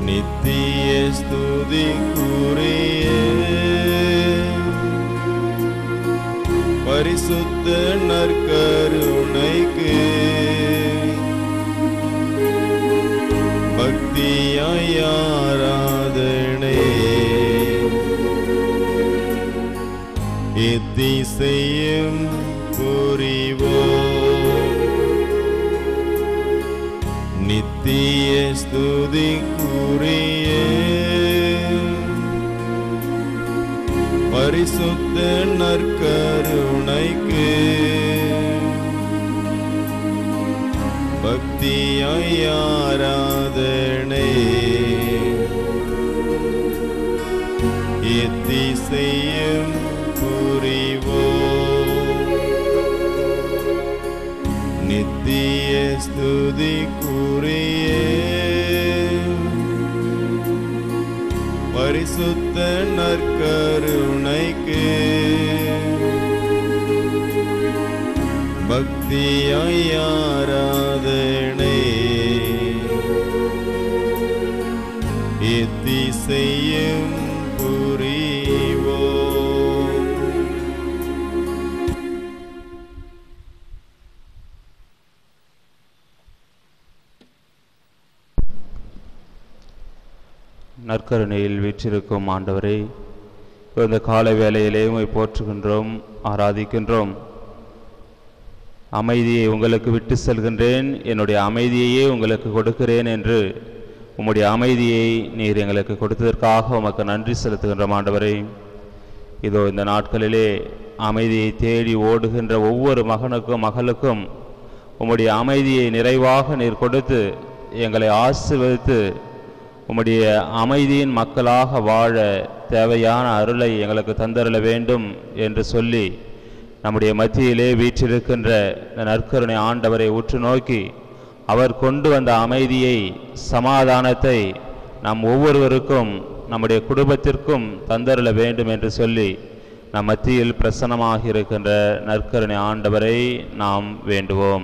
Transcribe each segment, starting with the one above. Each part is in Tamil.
நித்திய ஸ்துதிக்குரிய பரிசுத்த நற்கருணைக்கு பக்தியாய் ஆராதனை எத்திசையும் புரிவோம் நித்திய ஸ்துதிக்குரிய பரிசுத்த நற்கருணைக்கு பக்தியாய் ஆராதனை எத்திசையும் புரிவோம் நித்திய ஸ்துதிக்குரிய பரிசுத்த நற்கருணைக்கு பக்தியாய் ஆராதனை எத்திசையும் புரிவோம் நற்கருணையில் வீற்றிருக்கும் ஆண்டவரே இந்த காலை வேளையிலே உம்மை போற்றுகின்றோம் ஆராதிக்கின்றோம் அமைதியை உங்களுக்கு விட்டு செல்கின்றேன் என்னுடைய அமைதியையே உங்களுக்கு கொடுக்கிறேன் என்று உம்முடைய அமைதியை நீர் எங்களுக்கு கொடுத்ததற்காக உமக்கு நன்றி செலுத்துகின்றோம் ஆண்டவரே இதோ இந்த நாட்களிலே அமைதியை தேடி ஓடுகின்ற ஒவ்வொரு மகனுக்கும் மகளுக்கும் உம்முடைய அமைதியை நிறைவாக நீர் கொடுத்து எங்களை ஆசீர்வதித்து உம்முடைய அமைதியின் மக்களாக வாழ தேவையான அருளை எங்களுக்கு தந்தருள வேண்டும் என்று சொல்லி நம்முடைய மத்தியிலே வீற்றிருக்கின்ற இந்த நற்கருணை ஆண்டவரை உற்று நோக்கி அவர் கொண்டு வந்த அமைதியை சமாதானத்தை நம் ஒவ்வொருவருக்கும் நம்முடைய குடும்பத்திற்கும் தந்தருள வேண்டும் என்று சொல்லி நம் மத்தியில் பிரசன்னமாக இருக்கின்ற நற்கருணை ஆண்டவரை நாம் வேண்டுவோம்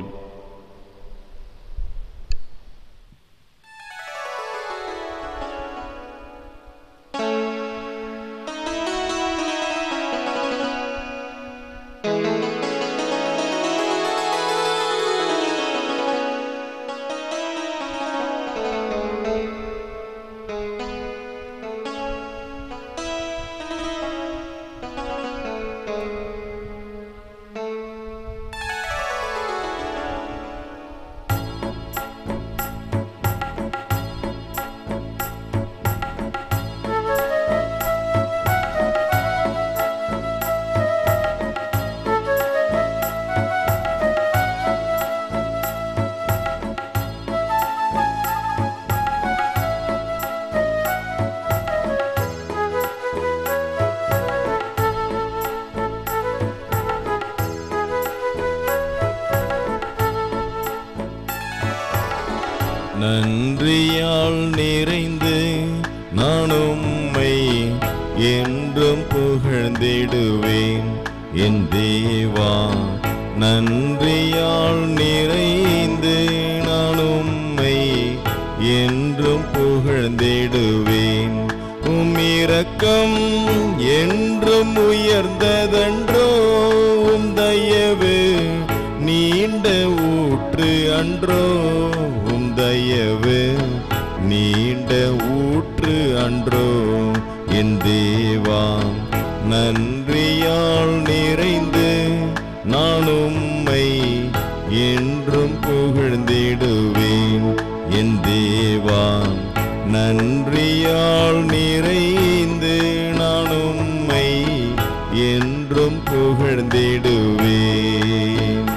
நன்றியால் நிறைந்து நான் உம்மை என்றும் புகழ்ந்திடுவேன் என் தேவா நன்றியால் நிறைந்து நான் உம்மை என்றும் புகழ்ந்திடுவேன் உம் இரக்கம் என்றும் உயர்ந்ததன்றோ உம் தயவு நீண்ட ஊற்று அன்றோ உம் தயவு நீண்ட ஊற்று அன்றோ என் தேவா நன்றியால் நிறைந்து நான் உம்மை என்றும் புகழ்ந்திடுவேன் என் தேவா நன்றியால் நிறைந்து நான் உம்மை என்றும் புகழ்ந்திடுவேன்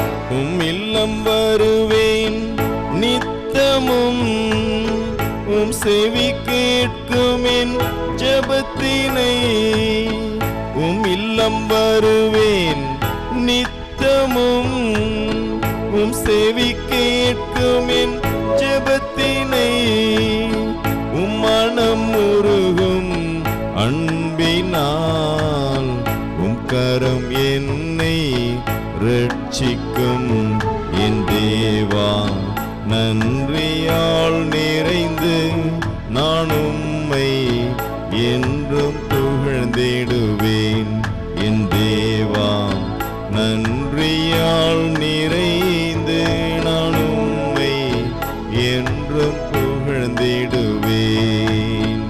உம் இல்லம் வருவேன் நித்தமும் உம் செவி கேட்கும் என் ஜெபத்தினை உம் இல்லம் வருவேன் நித்தமும் உம் செவி கேட்கும் என் ஜெபத்தினை உம் மனம் உருகும் அன்பினால் உம் கரம் என்னை ரட்சிக்கும் என் தேவா நன்றியால் நிறைந்து நான் உம்மை என்றும் புகழ்ந்திடுவேன் என் தேவா நன்றியால் நிறைந்து நான் உம்மை என்றும் புகழ்ந்திடுவேன்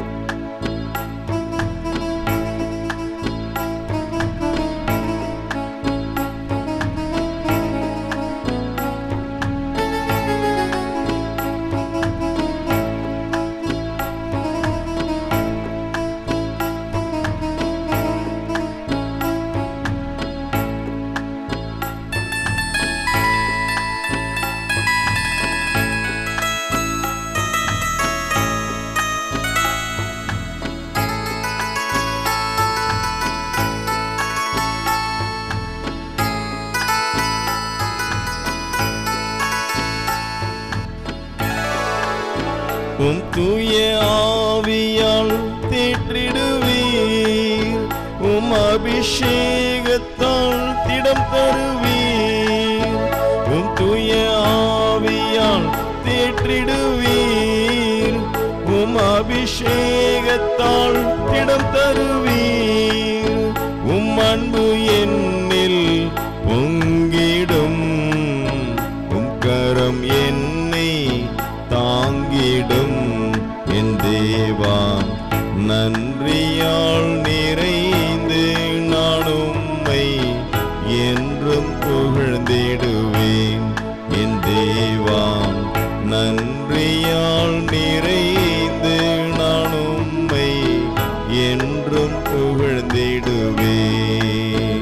உம் தூய ஆவியால் தேற்றிடுவீர் உம் அபிஷேகத்தால் திடம் தருவீர் உம் தூய ஆவியால் தேற்றிடுவீர் உம் அபிஷேகத்தால் திடம் தருவீர் உம் அன்பு என்னில் பொங்கிடும் உம் கரம் என்னை தாங்கிடும் என் தேவா நன்றியால் நிறைந்து நான் உம்மை என்றும் புகழ்ந்திடுவேன் என் தேவா நன்றியால் நிறைந்து நான் உம்மை என்றும் புகழ்ந்திடுவேன்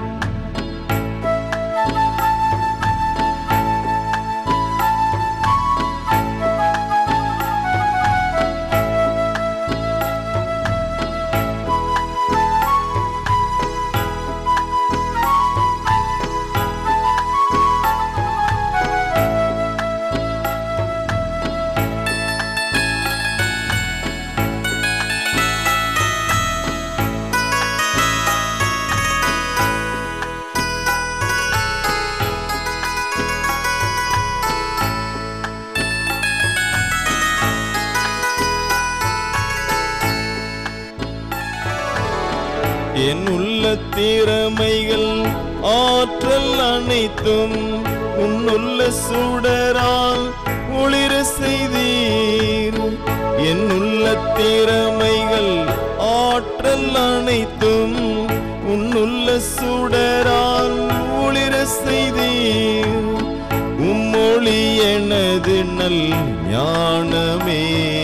என் உள்ள திறமைகள் ஆற்றல் அனைத்தும் உன்னுள்ள சுடரால் ஒளிர செய்தீர் என் உள்ள திறமைகள் ஆற்றல் அனைத்தும் உன்னுள்ள சுடரால் ஒளிர செய்தீர் உம்மொழி எனது நல் ஞானமே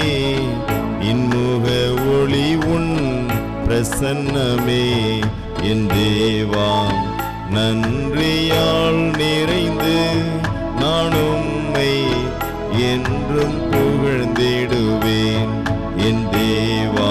இன்முக ஒளி உன் பிரசன்னமே என் தேவா நன்றியால் நிறைந்து நான் உம்மை என்றும் புகழ்ந்திடுவேன் என் தேவா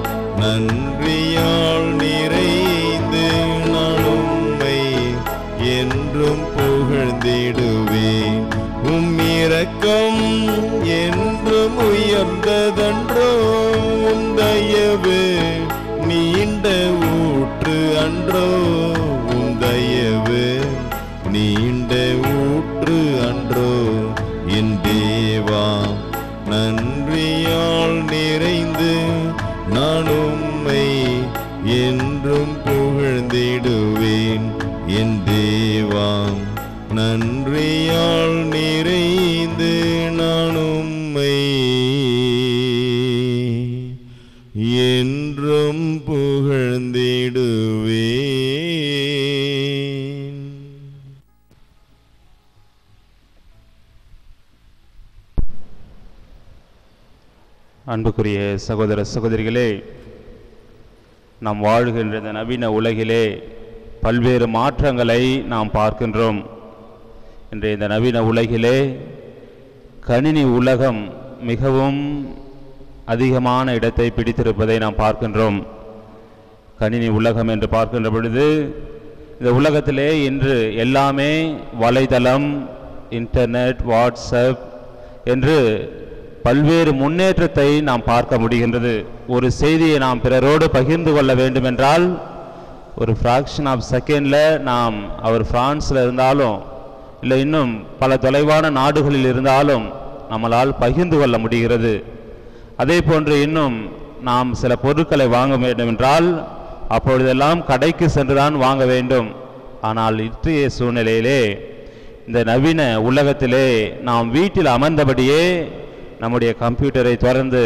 நன்றியால் நிறைந்து நான் உம்மை என்றும் புகழ்ந்திடுவேன் உம் இரக்கம் என்றும் உயர்ந்ததன்றோ உம் தயவு நீண்ட ஊற்று அன்றோ உம் தயவு நீண்ட ஊற்று அன்றோ என் தேவா நன்றியால் நிறைந்து நான் உம்மை என்றும் புகழ்ந்திடுவேன் என் தேவா நன்றியால் நிறைந்து நான் உம்மை என்றும் புகழ்ந்திடுவேன் அன்புக்குரிய சகோதர சகோதரிகளே நாம் வாழ்கின்ற இந்த நவீன உலகிலே பல்வேறு மாற்றங்களை நாம் பார்க்கின்றோம் இன்றைய இந்த நவீன உலகிலே கணினி உலகம் மிகவும் அதிகமான இடத்தை பிடித்திருப்பதை நாம் பார்க்கின்றோம் கணினி உலகம் என்று பார்க்கின்ற பொழுது இந்த உலகத்திலே இன்று எல்லாமே வலைதளம் இன்டர்நெட் வாட்ஸ்அப் என்று பல்வேறு முன்னேற்றத்தை நாம் பார்க்க முடிகின்றது ஒரு செய்தியை நாம் பிறரோடு பகிர்ந்து கொள்ள வேண்டுமென்றால் ஒரு ஃப்ராக்ஷன் ஆஃப் செகண்டில் நாம் அவர் பிரான்ஸில் இருந்தாலும் இல்லை இன்னும் பல தொலைவான நாடுகளில் இருந்தாலும் நம்மளால் பகிர்ந்து கொள்ள முடிகிறது அதே போன்று இன்னும் நாம் சில பொருட்களை வாங்க வேண்டுமென்றால் அப்பொழுதெல்லாம் கடைக்கு சென்றுதான் வாங்க வேண்டும் ஆனால் இன்றைய சூழ்நிலையிலே இந்த நவீன உலகத்திலே நாம் வீட்டில் அமர்ந்தபடியே நம்முடைய கம்ப்யூட்டரை திறந்து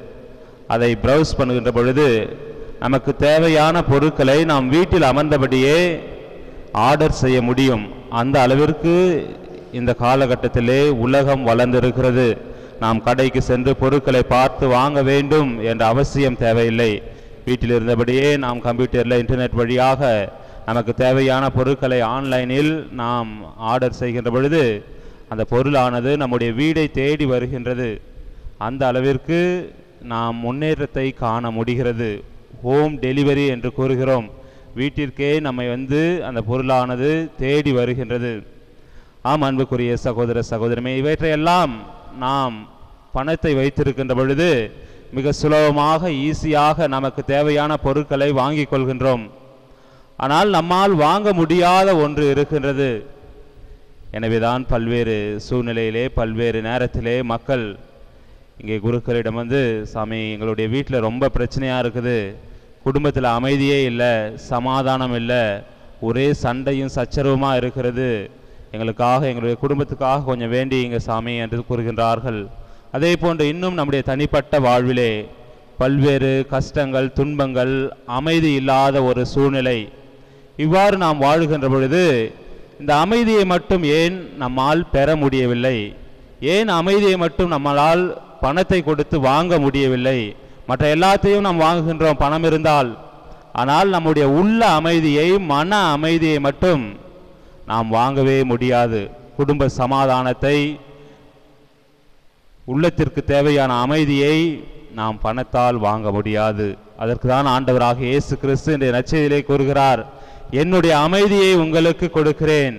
அதை ப்ரௌஸ் பண்ணுகின்ற பொழுது நமக்கு தேவையான பொருட்களை நாம் வீட்டில் அமர்ந்தபடியே ஆர்டர் செய்ய முடியும் அந்த அளவிற்கு இந்த காலகட்டத்திலே உலகம் வளர்ந்திருக்கிறது நாம் கடைக்கு சென்று பொருட்களை பார்த்து வாங்க வேண்டும் என்ற அவசியம் தேவையில்லை வீட்டில் இருந்தபடியே நாம் கம்ப்யூட்டரில் இன்டர்நெட் வழியாக நமக்கு தேவையான பொருட்களை ஆன்லைனில் நாம் ஆர்டர் செய்கின்ற பொழுது அந்த பொருளானது நம்முடைய வீடை தேடி வருகின்றது அந்த அளவிற்கு நாம் முன்னேற்றத்தை காண முடிகிறது ஹோம் டெலிவரி என்று கூறுகிறோம் வீட்டிற்கே நம்மை வந்து அந்த பொருளானது தேடி வருகின்றது ஆம் அன்புக்குரிய சகோதர சகோதரமே இவற்றையெல்லாம் நாம் பணத்தை வைத்திருக்கின்ற பொழுது மிக சுலபமாக ஈஸியாக நமக்கு தேவையான பொருட்களை வாங்கிக் கொள்கின்றோம் ஆனால் நம்மால் வாங்க முடியாத ஒன்று இருக்கின்றது எனவேதான் பல்வேறு சூழ்நிலையிலே பல்வேறு நேரத்திலே மக்கள் இங்கே குருக்களிடம் வந்து சாமி எங்களுடைய வீட்டில் ரொம்ப பிரச்சனையாக இருக்குது குடும்பத்தில் அமைதியே இல்லை சமாதானம் இல்லை ஒரே சண்டையும் சச்சரவுமாக இருக்கிறது எங்களுக்காக எங்களுடைய குடும்பத்துக்காக கொஞ்சம் வேண்டிங்க சாமி என்று கூறுகின்றார்கள் அதே போன்று இன்னும் நம்முடைய தனிப்பட்ட வாழ்விலே பல்வேறு கஷ்டங்கள் துன்பங்கள் அமைதி இல்லாத ஒரு சூழ்நிலை இவ்வாறு நாம் வாழுகின்ற பொழுது இந்த அமைதியை மட்டும் ஏன் நம்மால் பெற முடியவில்லை ஏன் அமைதியை மட்டும் நம்மளால் பணத்தை கொடுத்து வாங்க முடியவில்லை மற்ற எல்லாத்தையும் நாம் வாங்குகின்றோம் பணம் இருந்தால் ஆனால் நம்முடைய உள்ள அமைதியை மன அமைதியை மட்டும் நாம் வாங்கவே முடியாது குடும்ப சமாதானத்தை உள்ளத்திற்கு தேவையான அமைதியை நாம் பணத்தால் வாங்க முடியாது அதற்கு தான் ஆண்டவராக இயேசு கிறிஸ்து என்ற நச்சையிலே கூறுகிறார் என்னுடைய அமைதியை உங்களுக்கு கொடுக்கிறேன்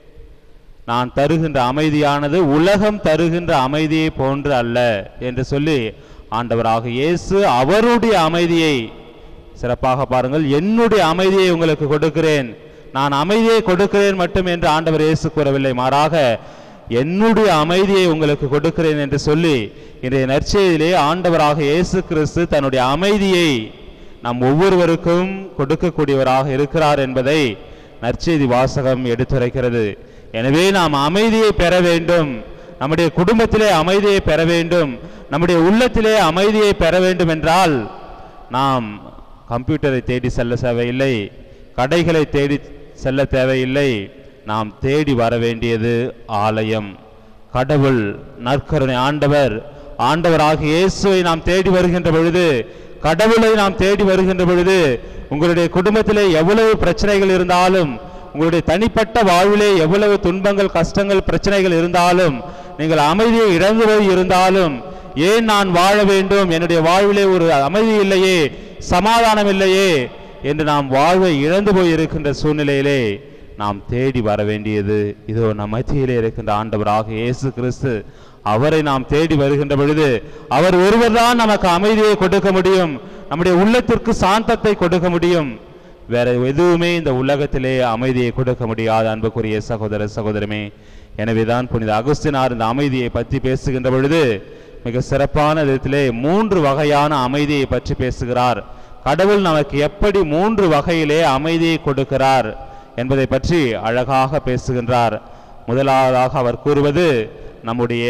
நான் தருகின்ற அமைதியானது உலகம் தருகின்ற அமைதியை போன்று அல்ல என்று சொல்லி ஆண்டவராக இயேசு அவருடைய அமைதியை சிறப்பாக பாருங்கள் என்னுடைய அமைதியை உங்களுக்கு கொடுக்கிறேன் நான் அமைதியை கொடுக்கிறேன் மட்டும் என்று ஆண்டவர் இயேசு கூறவில்லை மாறாக என்னுடைய அமைதியை உங்களுக்கு கொடுக்கிறேன் என்று சொல்லி இன்றைய நற்செய்தியிலே ஆண்டவராக இயேசு கிறிஸ்து தன்னுடைய அமைதியை நம் ஒவ்வொருவருக்கும் கொடுக்கக்கூடியவராக இருக்கிறார் என்பதை நற்செய்தி வாசகம் எடுத்துரைக்கிறது எனவே நாம் அமைதியை பெற வேண்டும் நம்முடைய குடும்பத்திலே அமைதியை பெற வேண்டும் நம்முடைய உள்ளத்திலே அமைதியை பெற வேண்டும் என்றால் நாம் கம்ப்யூட்டரை தேடி செல்ல தேவையில்லை கடைகளை தேடி செல்ல தேவையில்லை நாம் தேடி வர வேண்டியது ஆலயம் கடவுள் நற்கருணை ஆண்டவர் ஆண்டவராகிய இயேசுவை நாம் தேடி வருகின்ற பொழுது கடவுளை நாம் தேடி வருகின்ற பொழுது உங்களுடைய குடும்பத்திலே எவ்வளவு பிரச்சனைகள் இருந்தாலும் உங்களுடைய தனிப்பட்ட வாழ்விலே எவ்வளவு துன்பங்கள் கஷ்டங்கள் பிரச்சனைகள் இருந்தாலும் நீங்கள் அமைதியை இழந்து போய் இருந்தாலும் ஏன் நான் வாழ வேண்டும் என்னுடைய வாழ்விலே ஒரு அமைதி இல்லையே சமாதானம் இல்லையே என்று நாம் வாழ்வை இழந்து போய் இருக்கின்ற சூழ்நிலையிலே நாம் தேடி வர வேண்டியது இதோ நம் மத்தியிலே இருக்கின்ற ஆண்டவராக இயேசு கிறிஸ்து அவரை நாம் தேடி வருகின்ற பொழுது அவர் ஒருவர்தான் நமக்கு அமைதியை கொடுக்க முடியும் நம்முடைய உள்ளத்திற்கு சாந்தத்தை கொடுக்க முடியும் வேற எதுவுமே இந்த உலகத்திலே அமைதியை கொடுக்க முடியாது அன்புக்குரிய சகோதர சகோதரமே எனவேதான் புனித அகுஸ்தினார் இந்த அமைதியை பற்றி பேசுகின்ற பொழுது மிக சிறப்பான விதத்திலே மூன்று வகையான அமைதியை பற்றி பேசுகிறார் கடவுள் நமக்கு எப்படி மூன்று வகையிலே அமைதியை கொடுக்கிறார் என்பதை பற்றி அழகாக பேசுகின்றார் முதலாவதாக அவர் கூறுவது நம்முடைய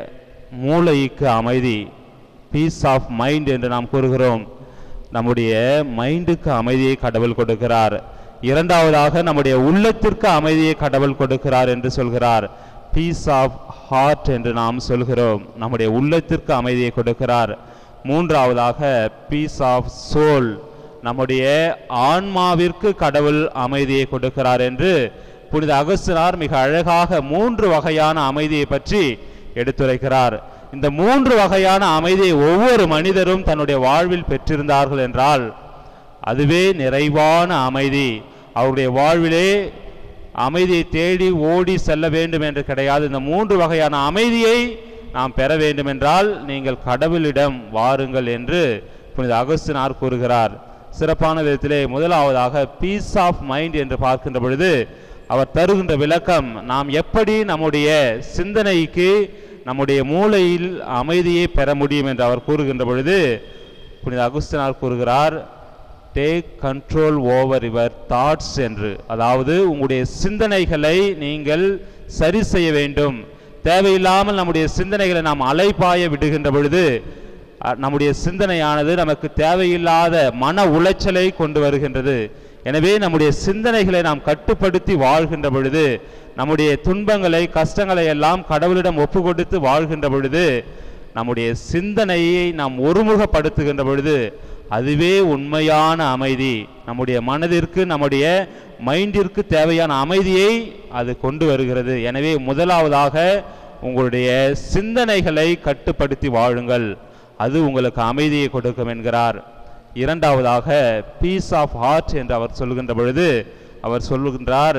மூளைக்கு அமைதி பீஸ் ஆஃப் மைண்ட் என்று நாம் கூறுகிறோம் நம்முடைய மைண்டுக்கு அமைதியை கடவுள் கொடுக்கிறார் இரண்டாவதாக நம்முடைய உள்ளத்திற்கு அமைதியை கடவுள் கொடுக்கிறார் என்று சொல்கிறார் பீஸ் ஆஃப் ஹார்ட் என்று நாம் சொல்கிறோம் நம்முடைய உள்ளத்திற்கு அமைதியை கொடுக்கிறார் மூன்றாவதாக பீஸ் ஆஃப் சோல் நம்முடைய ஆன்மாவிற்கு கடவுள் அமைதியை கொடுக்கிறார் என்று புனித அகஸ்தினார் மிக அழகாக மூன்று வகையான அமைதியை பற்றி எடுத்துரைக்கிறார் இந்த மூன்று வகையான அமைதியை ஒவ்வொரு மனிதரும் தன்னுடைய வாழ்வில் பெற்றிருந்தார்கள் என்றால் அதுவே நிறைவான அமைதி அவருடைய வாழ்விலே அமைதியை தேடி ஓடி செல்ல வேண்டும் என்று கிடையாது இந்த மூன்று வகையான அமைதியை நாம் பெற வேண்டும் என்றால் நீங்கள் கடவுளிடம் வாருங்கள் என்று புனித அகஸ்தினார் கூறுகிறார் சிறப்பான விதத்திலே முதலாவதாக பீஸ் ஆஃப் மைண்ட் என்று பார்க்கின்ற பொழுது அவர் தருகின்ற விளக்கம் நாம் எப்படி நம்முடைய சிந்தனைக்கு நம்முடைய மூளையில் அமைதியை பெற முடியும் என்று அவர் கூறுகின்ற பொழுது புனித அகுஸ்தினார் கூறுகிறார் take control over your thoughts என்று அதாவது உங்களுடைய சிந்தனைகளை நீங்கள் சரி செய்ய வேண்டும் தேவையில்லாமல் நம்முடைய சிந்தனைகளை நாம் அலைபாய விடுகின்ற பொழுது அ, நம்முடைய சிந்தனையானது நமக்கு தேவையில்லாத மன உளைச்சலை கொண்டு வருகின்றது எனவே நம்முடைய சிந்தனைகளை நாம் கட்டுப்படுத்தி வாழ்கின்ற பொழுது நம்முடைய துன்பங்களை கஷ்டங்களை எல்லாம் கடவுளிடம் ஒப்பு கொடுத்து வாழ்கின்ற பொழுது நம்முடைய சிந்தனையை நாம் ஒருமுகப்படுத்துகின்ற பொழுது அதுவே உண்மையான அமைதி நம்முடைய மனதிற்கு நம்முடைய மைண்டிற்கு தேவையான அமைதியை அது கொண்டு வருகிறது எனவே முதலாவதாக உங்களுடைய சிந்தனைகளை கட்டுப்படுத்தி வாழுங்கள் அது உங்களுக்கு அமைதியை கொடுக்கும் என்கிறார் இரண்டாவதாக பீஸ் ஆஃப் ஹார்ட் என்று அவர் சொல்கின்ற பொழுது அவர் சொல்லுகின்றார்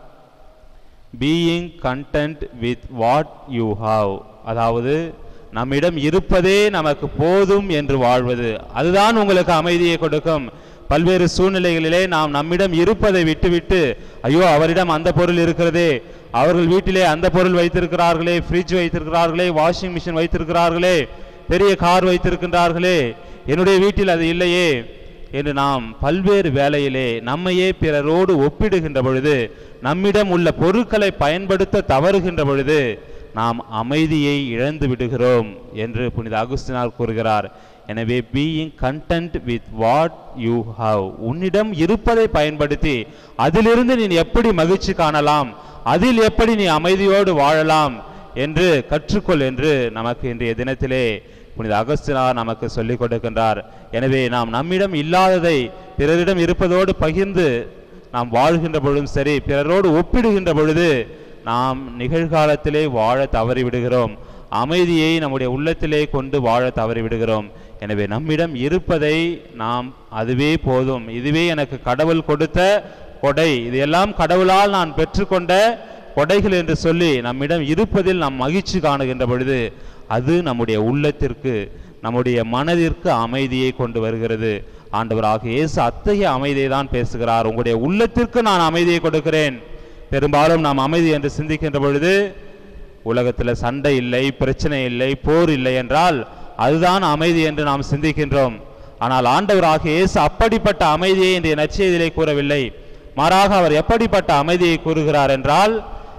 being content with what you have அதாவது நம்மிடம் இருப்பதே நமக்கு போதும் என்று வாழ்வது அதுதான் உங்களுக்கு அமைதியை கொடுக்கும் பல்வேறு சூழ்நிலைகளிலே நாம் நம்மிடம் இருப்பதை விட்டுவிட்டு ஐயோ அவரிடம் அந்த பொருள் இருக்கிறதே அவர்கள் வீட்டிலே அந்த பொருள் வைத்திருக்கிறார்களே ஃப்ரிட்ஜ் வைத்திருக்கிறார்களே வாஷிங் மிஷின் வைத்திருக்கிறார்களே பெரிய கார் வைத்திருக்கின்றார்களே என்னுடைய வீட்டில் அது இல்லையே என்று நாம் பல்வேறு வேளையிலே நம்மையே பிறரோடு ஒப்பிடுகின்ற பொழுது நம்மிடம் உள்ள பொருட்களை பயன்படுத்த தவறுகின்ற பொழுது நாம் அமைதியை இழந்து விடுகிறோம் என்று புனித அகுஸ்தினார் கூறுகிறார் எனவே being content with what you have உன்னிடம் இருப்பதை பயன்படுத்தி அதிலிருந்து நீ எப்படி மகிழ்ச்சி காணலாம் அதில் எப்படி நீ அமைதியோடு வாழலாம் என்று கற்றுக்கொள் என்று நமக்கு இன்றைய தினத்திலே புனித அகஸ்தினார் நமக்கு சொல்லிக் கொடுக்கின்றார் எனவே நாம் நம்மிடம் இல்லாததை பிறரிடம் இருப்பதோடு பகிர்ந்து நாம் வாழ்கின்ற பொழுதும் சரி பிறரோடு ஒப்பிடுகின்ற பொழுது நாம் நிகழ்காலத்திலே வாழ தவறிவிடுகிறோம் அமைதியை நம்முடைய உள்ளத்திலே கொண்டு வாழ தவறிவிடுகிறோம் எனவே நம்மிடம் இருப்பதை நாம் அதுவே போதும் இதுவே எனக்கு கடவுள் கொடுத்த கொடை இதையெல்லாம் கடவுளால் நான் பெற்றுக்கொண்ட கொடைகள் என்று சொல்லி நம்மிடம் இருப்பதில் நாம் மகிழ்ச்சி காணுகின்ற பொழுது அது நம்முடைய உள்ளத்திற்கு நம்முடைய மனதிற்கு அமைதியை கொண்டு வருகிறது ஆண்டவராக இயேசு அத்தகைய அமைதியை தான் பேசுகிறார் உங்களுடைய உள்ளத்திற்கு நான் அமைதியை கொடுக்கிறேன் பெரும்பாலும் நாம் அமைதி என்று சிந்திக்கின்ற பொழுது உலகத்தில் சண்டை இல்லை பிரச்சனை இல்லை போர் இல்லை என்றால் அதுதான் அமைதி என்று நாம் சிந்திக்கின்றோம் ஆனால் ஆண்டவராக இயேசு அப்படிப்பட்ட அமைதியை இன்றைய நற்செய்தியிலே கூறவில்லை மாறாக அவர் எப்படிப்பட்ட அமைதியை கூறுகிறார் என்றால்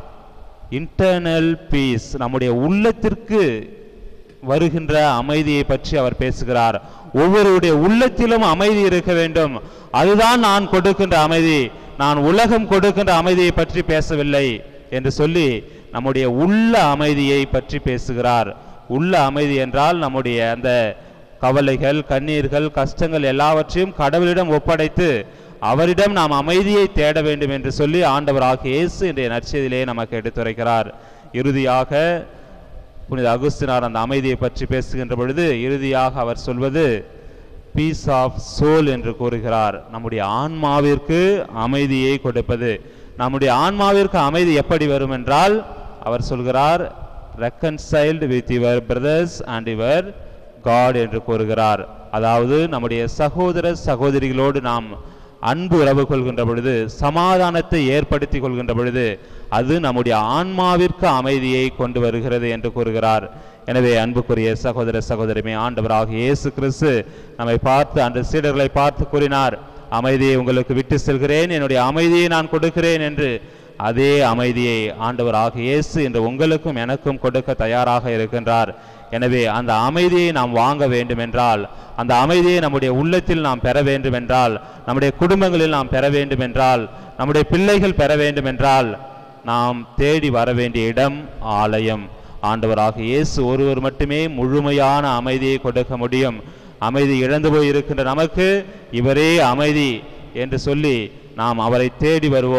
இன்டர்னல் பீஸ் நம்முடைய உள்ளத்திற்கு வருகின்ற அமைதியை பற்றி அவர் பேசுகிறார் ஒவ்வொருடைய உள்ளத்திலும் அமைதி இருக்க வேண்டும் அதுதான் நான் கொடுக்கின்ற அமைதி நான் உலகம் கொடுக்கின்ற அமைதியை பற்றி பேசவில்லை என்று சொல்லி நம்முடைய உள்ள அமைதியை பற்றி பேசுகிறார் உள்ள அமைதி என்றால் நம்முடைய அந்த கவலைகள் கண்ணீர்கள் கஷ்டங்கள் எல்லாவற்றையும் கடவுளிடம் ஒப்படைத்து அவரிடம் நாம் அமைதியை தேட வேண்டும் என்று சொல்லி ஆண்டவராகிய இயேசு இன்றைய நற்செய்தியிலே நமக்கு எடுத்துரைக்கிறார் இறுதியாக புனித அகுஸ்தினார் அந்த அமைதியை பற்றி பேசுகின்ற பொழுது இறுதியாக அவர் சொல்வது பீஸ் ஆஃப் சோல் என்று கூறுகிறார் நம்முடைய ஆன்மாவிற்கு அமைதியை கொடுப்பது நம்முடைய ஆன்மாவிற்கு அமைதி எப்படி வரும் என்றால் அவர் சொல்கிறார் reconciled with your brothers and your God என்று கூறுகிறார் அதாவது நம்முடைய சகோதர சகோதரிகளோடு நாம் அன்பு உறவு கொள்கின்ற பொழுது சமாதானத்தை ஏற்படுத்தி கொள்கின்ற பொழுது அது நம்முடைய ஆன்மாவிற்கு அமைதியை கொண்டு வருகிறது என்று கூறுகிறார் எனவே அன்புக்குரிய சகோதர சகோதரிமே ஆண்டவராக இயேசு கிறிஸ்து நம்மை பார்த்து அன்று சீடர்களை பார்த்து கூறினார் அமைதியை உங்களுக்கு விட்டு செல்கிறேன் என்னுடைய அமைதியை நான் கொடுக்கிறேன் என்று அதே அமைதியை ஆண்டவராக இயேசு இன்று உங்களுக்கும் எனக்கும் கொடுக்க தயாராக இருக்கின்றார் எனவே அந்த அமைதியை நாம் வாங்க வேண்டும் என்றால் அந்த அமைதியை நம்முடைய உள்ளத்தில் நாம் பெற வேண்டும் என்றால் நம்முடைய குடும்பங்களில் நாம் பெற வேண்டும் என்றால் நம்முடைய பிள்ளைகள் பெற வேண்டும் என்றால் நாம் தேடி வர வேண்டிய இடம் ஆலயம் ஆண்டவராக இயேசு ஒருவர் மட்டுமே முழுமையான அமைதியை கொடுக்க முடியும் அமைதி இழந்து போய் இருக்கின்ற நமக்கு இவரே அமைதி என்று சொல்லி நாம் அவரை தேடி வருவோம்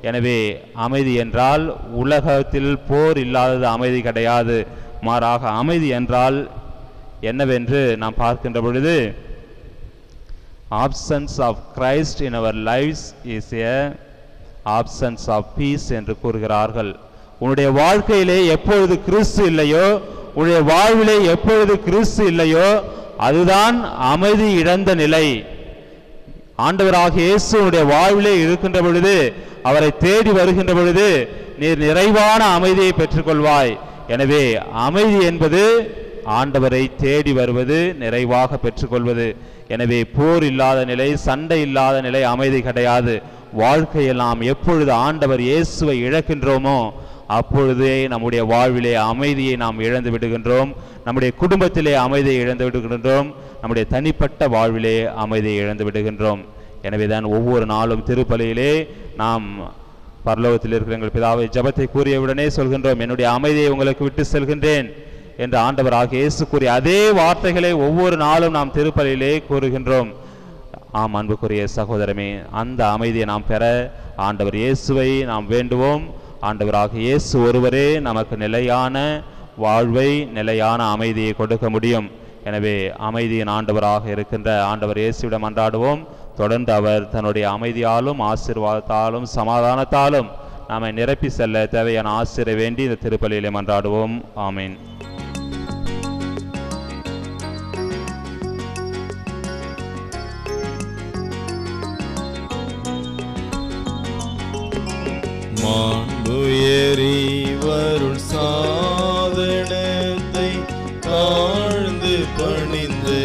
எனவே அமைதி என்றால் உலகத்தில் போர் இல்லாதது அமைதி கிடையாது மாறாக அமைதி என்றால் என்னவென்று நாம் பார்க்கின்ற பொழுது absence of Christ in our lives is a absence of peace என்று கூறுகிறார்கள் உன்னுடைய வாழ்க்கையிலே எப்பொழுது கிறிஸ்து இல்லையோ உன்னுடைய வாழ்விலே எப்பொழுது கிறிஸ்து இல்லையோ அதுதான் அமைதி இழந்த நிலை ஆண்டவராகிய இயேசு உன்னுடைய வாழ்விலே இருக்கின்ற பொழுது அவரை தேடி வருகின்ற பொழுது நீர் நிறைவான அமைதியை பெற்றுக்கொள்வாய் எனவே அமைதி என்பது ஆண்டவரை தேடி வருவது நிறைவாக பெற்றுக்கொள்வது எனவே போர் இல்லாத நிலை சண்டை இல்லாத நிலை அமைதி கிடையாது வாழ்க்கையில் நாம் எப்பொழுது ஆண்டவர் இயேசுவை இழக்கின்றோமோ அப்பொழுதே நம்முடைய வாழ்விலே அமைதியை நாம் இழந்து விடுகின்றோம் நம்முடைய குடும்பத்திலே அமைதியை இழந்து விடுகின்றோம் நம்முடைய தனிப்பட்ட வாழ்விலே அமைதியை இழந்து விடுகின்றோம் எனவேதான் ஒவ்வொரு நாளும் திருப்பலியிலே நாம் பரலோகத்தில் இருக்கிற எங்கள் பிதாவை ஜெபத்தை கூறியவுடனே சொல்கின்றோம் என்னுடைய அமைதியை உங்களுக்கு விட்டு செல்கின்றேன் என்று ஆண்டவராக இயேசு கூறிய அதே வார்த்தைகளை ஒவ்வொரு நாளும் நாம் திருப்பலியிலே கூறுகின்றோம் ஆம் அன்புக்குரிய சகோதரமே அந்த அமைதியை நாம் பெற ஆண்டவர் இயேசுவை நாம் வேண்டுவோம் ஆண்டவராக இயேசு ஒருவரே நமக்கு நிலையான வாழ்வை நிலையான அமைதியை கொடுக்க முடியும் எனவே அமைதியின் ஆண்டவராக இருக்கின்ற ஆண்டவர் இயேசுவிடம் அன்றாடுவோம் தொடர்ந்து அவர் தன்னுடைய அமைதியாலும் ஆசீர்வாதத்தாலும் சமாதானத்தாலும் நாமை நிரப்பி செல்ல தேவையான ஆசிரை வேண்டி இந்த திருப்பலியிலே மன்றாடுவோம் ஆமீன் மாண்புயரி வருள் சாதனத்தை தாழ்ந்து பணிந்து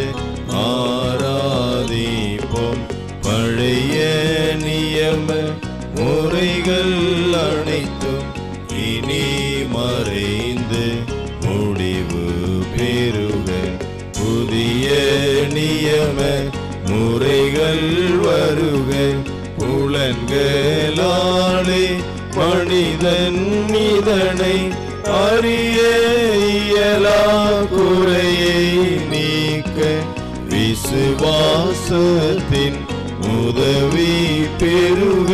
ஆராதிப்போம் பழைய நியம முறைகள் அனைத்தும் இனி மறைந்து முடிவு பெறுக புதிய நியம முறைகள் வருக புலன்களாலே மனிதன் இதனை அறிய இயலா குறையை நீக்க விசுவாசத்தின் உதவி பெறுக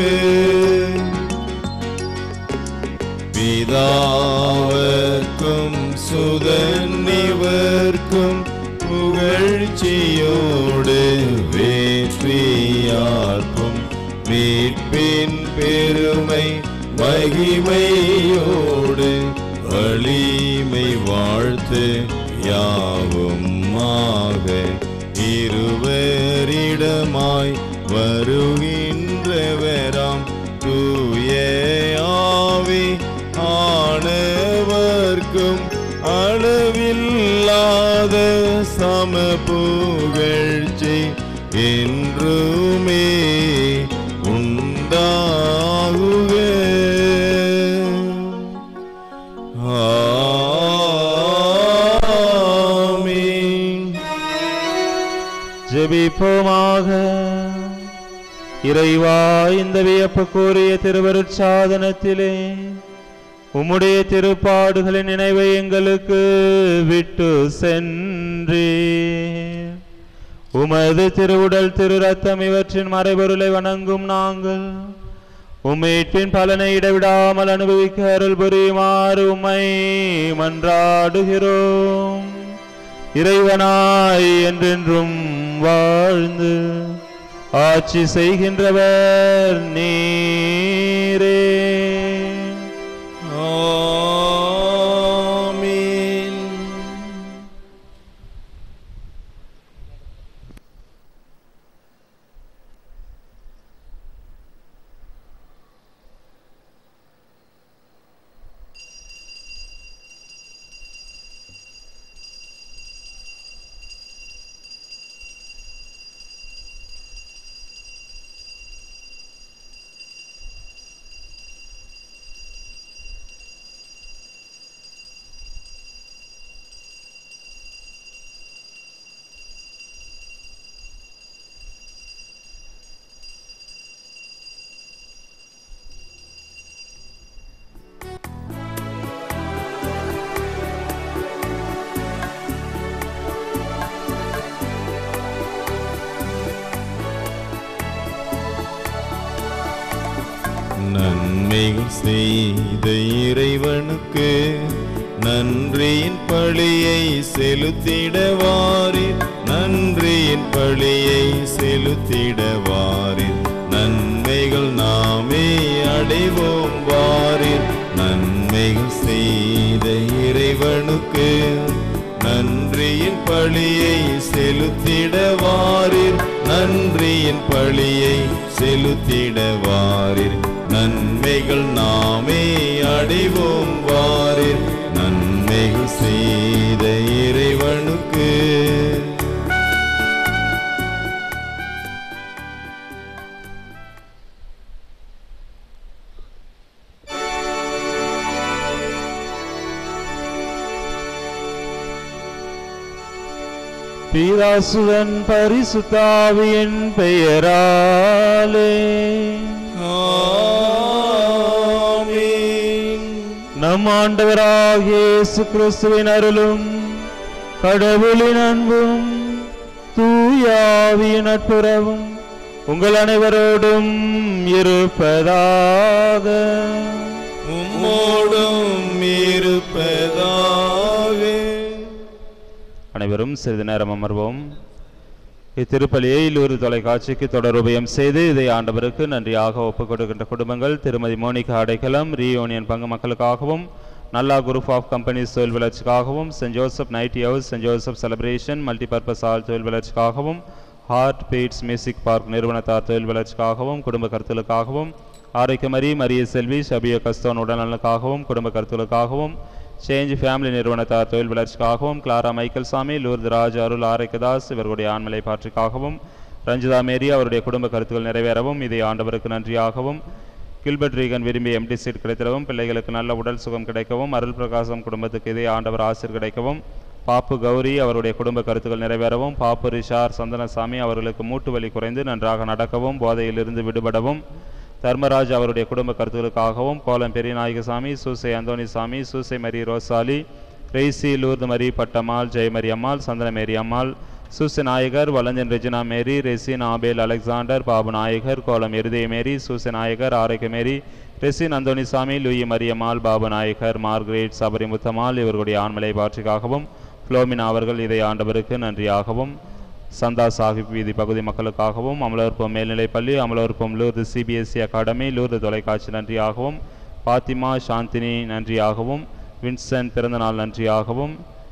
பிதாவர்க்கும் சுதன்னிவர்க்கும் புகழ்ச்சியோடு வேற்றியார்க்கும் மீட்பின் பெருமை மகிமையோடு வலிமை வாழ்த்து யாவுமாக இருவரிடமாய் வருகின்றவராம் தூய ஆவி ஆனவர்க்கும் அளவில்லாத சம புகழ்ச்சி என்றுமே உண்டாகுக ஆமீன் ஜெபிப்போமாக இறைவா இந்த வியப்புக்குரிய திருவருட்சாதனத்திலே உம்முடைய திருப்பாடுகளின் நினைவை எங்களுக்கு விட்டு சென்றே உமது திருவுடல் திரு ரத்தம் இவற்றின் மறைபொருளை வணங்கும் நாங்கள் உம்மீட்பின் பலனை இடைவிடாமல் அனுபவிக்க அருள் புரியுமாறு உம்மை மன்றாடுகிறோம் இறைவனாய் என்றென்றும் வாழ்ந்து ஆட்சி செய்கின்றவர் நீரே ஆமீன் செய்த இறைவனுக்கு நன்றியின் பழியை செலுத்திடவாரில் நன்றியின் பழியை செலுத்திடவாரில் நன்மைகள் நாமே அடைவோம் வாரில் நன்மைகள் செய்த இறைவனுக்கு நன்றியின் பழியை செலுத்திடவாரில் நன்றியின் பழியை செலுத்திடவாரில் நன்மைகள் நாமே அடைவோம் வாரில் நன்மைகள் செய்த இறைவனுக்கு பீதாசுதன் பரிசுத்தாவியின் பெயராலே ஆமென். நம் ஆண்டவராகிய இயேசு கிறிஸ்துவின் அருளும் கடவுளின் அன்பும் தூயாவியின் நட்புறவும் உங்கள் அனைவரோடும் இருப்பதாக உம்மோடும் இருப்பதாக அனைவரும் சிறிது நேரம் அமர்வோம் இத்திருப்பலியை ஒரு தொலைக்காட்சிக்கு தொடருபயம் செய்து இதை ஆண்டவருக்கு நன்றியாக ஒப்புக் கொடுக்கின்ற குடும்பங்கள் திருமதி மோனிகா அடைக்கலம் ரீயூனியன் பங்கு மக்களுக்காகவும் நல்லா குரூப் ஆஃப் கம்பெனிஸ் தொழில் வளர்ச்சிக்காகவும் Saint Joseph nighty house Saint Joseph celebration multipurpose hall தொழில் வளர்ச்சிக்காகவும் ஹார்ட் பீட்ஸ் மியூசிக் பார்க் நிறுவனத்தார் தொழில் வளர்ச்சிக்காகவும் குடும்ப கருத்துகளுக்காகவும் ஆரோக்கியமரி மரிய செல்வி ஷபிய கஸ்தோன் உடல்நலனுக்காகவும் குடும்ப கருத்துகளுக்காகவும் சேஞ்ச் ஃபேமிலி நிறுவனத்தார் தொழில் வளர்ச்சிக்காகவும் கிளாரா மைக்கேல் சாமி லூர்து ராஜ் அருள் ஆரோக்கியதாஸ் இவர்களுடைய ஆண்மலை பாற்றிக்காகவும் ரஞ்சிதா மேரி அவருடைய குடும்ப கருத்துக்கள் நிறைவேறவும் இதை ஆண்டவருக்கு நன்றியாகவும் கில்பர்ட் ரீகன் விரும்பி எம்டி சீட் கிடைத்திடவும் பிள்ளைகளுக்கு நல்ல உடல் சுகம் கிடைக்கவும் அருள் பிரகாசம் குடும்பத்துக்கு இதே ஆண்டவர் ஆசிர் கிடைக்கவும் பாப்பு கௌரி அவருடைய குடும்ப கருத்துக்கள் நிறைவேறவும் பாப்பு ரிஷார் சந்தனசாமி அவர்களுக்கு மூட்டு வலி குறைந்து நன்றாக நடக்கவும் போதையிலிருந்து விடுபடவும் தர்மராஜ் அவருடைய குடும்ப கருத்துக்களுக்காகவும் Kolam Periyanayagasamy Susai Anthonysamy Susai Mari Rosalie Reisi Lourdu Mari Pattammal Jeyamari Ammal Santhana Mary Ammal Susai Nayagar Valanjan Regina Mary Resin Abel Alexander Babu Nayagar Kolam Irudaya Mary Susai Nayagar Arokia Mary Resin Anthonysamy Louis Mariammal Babu Nayagar Margaret Sabari Muthammal இவர்களுடைய ஆண்மலை பாட்சிக்காகவும் புளோமினா அவர்கள் இதை ஆண்டவருக்கு நன்றியாகவும் சந்தா சாஹிப் வீதி பகுதி மக்களுக்காகவும் அமலோற்பம் மேல்நிலைப்பள்ளி அமலோற்பம் லூர்து சிபிஎஸ்சி அகாடமி லூர்து தொலைக்காட்சி நன்றியாகவும் பாத்திமா சாந்தினி நன்றியாகவும் வின்சென்ட் பிறந்தநாள் நன்றியாகவும்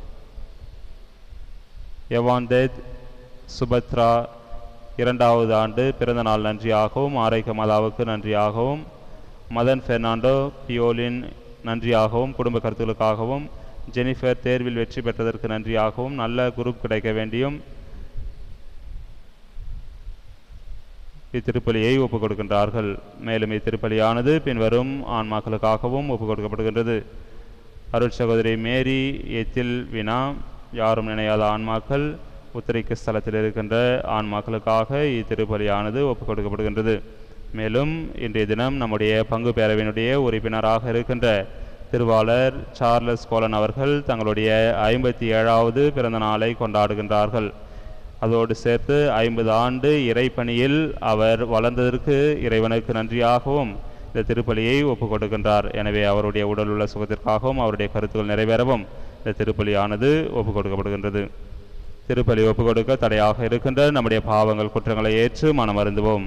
எவான்தேத் சுபத்ரா இரண்டாவது ஆண்டு பிறந்தநாள் நன்றியாகவும் ஆரோக்கிய மாதாவுக்கு நன்றியாகவும் மதன் பெர்னாண்டோ பியோலின் நன்றியாகவும் குடும்ப கருத்துக்களுக்காகவும் ஜெனிஃபர் தேர்வில் வெற்றி பெற்றதற்கு நன்றியாகவும் நல்ல குரூப் கிடைக்க வேண்டியும் இத்திருப்பலியை ஒப்புக் கொடுக்கின்றார்கள் மேலும் இத்திருப்பலியானது பின்வரும் ஆன்மாக்களுக்காகவும் ஒப்புக் கொடுக்கப்படுகின்றது அருட் சகோதரி மேரி எத்தில் வினா யாரும் நினையாத ஆன்மாக்கள் உத்தரிக்க ஸ்தலத்தில் இருக்கின்ற ஆன்மாக்களுக்காக இத்திருப்பலியானது ஒப்புக் கொடுக்கப்படுகின்றது மேலும் இன்றைய தினம் நம்முடைய பங்கு பேரவையினுடைய உறுப்பினராக இருக்கின்ற திருவாளர் சார்லஸ் கோலன் அவர்கள் தங்களுடைய ஐம்பத்தி ஏழாவது பிறந்த நாளை கொண்டாடுகின்றார்கள் அதோடு சேர்த்து ஐம்பது ஆண்டு இறைப்பணியில் அவர் வளர்ந்ததற்கு இறைவனுக்கு நன்றியாகவும் இந்த திருப்பலியை ஒப்புக் கொடுக்கின்றார் எனவே அவருடைய உடலுள்ள சுகத்திற்காகவும் அவருடைய கருத்துக்கள் நிறைவேறவும் இந்த திருப்பலியானது ஒப்புக் கொடுக்கப்படுகின்றது திருப்பலி ஒப்புக் கொடுக்க தடையாக இருக்கின்ற நம்முடைய பாவங்கள் குற்றங்களை ஏற்று மனம் அருந்துவோம்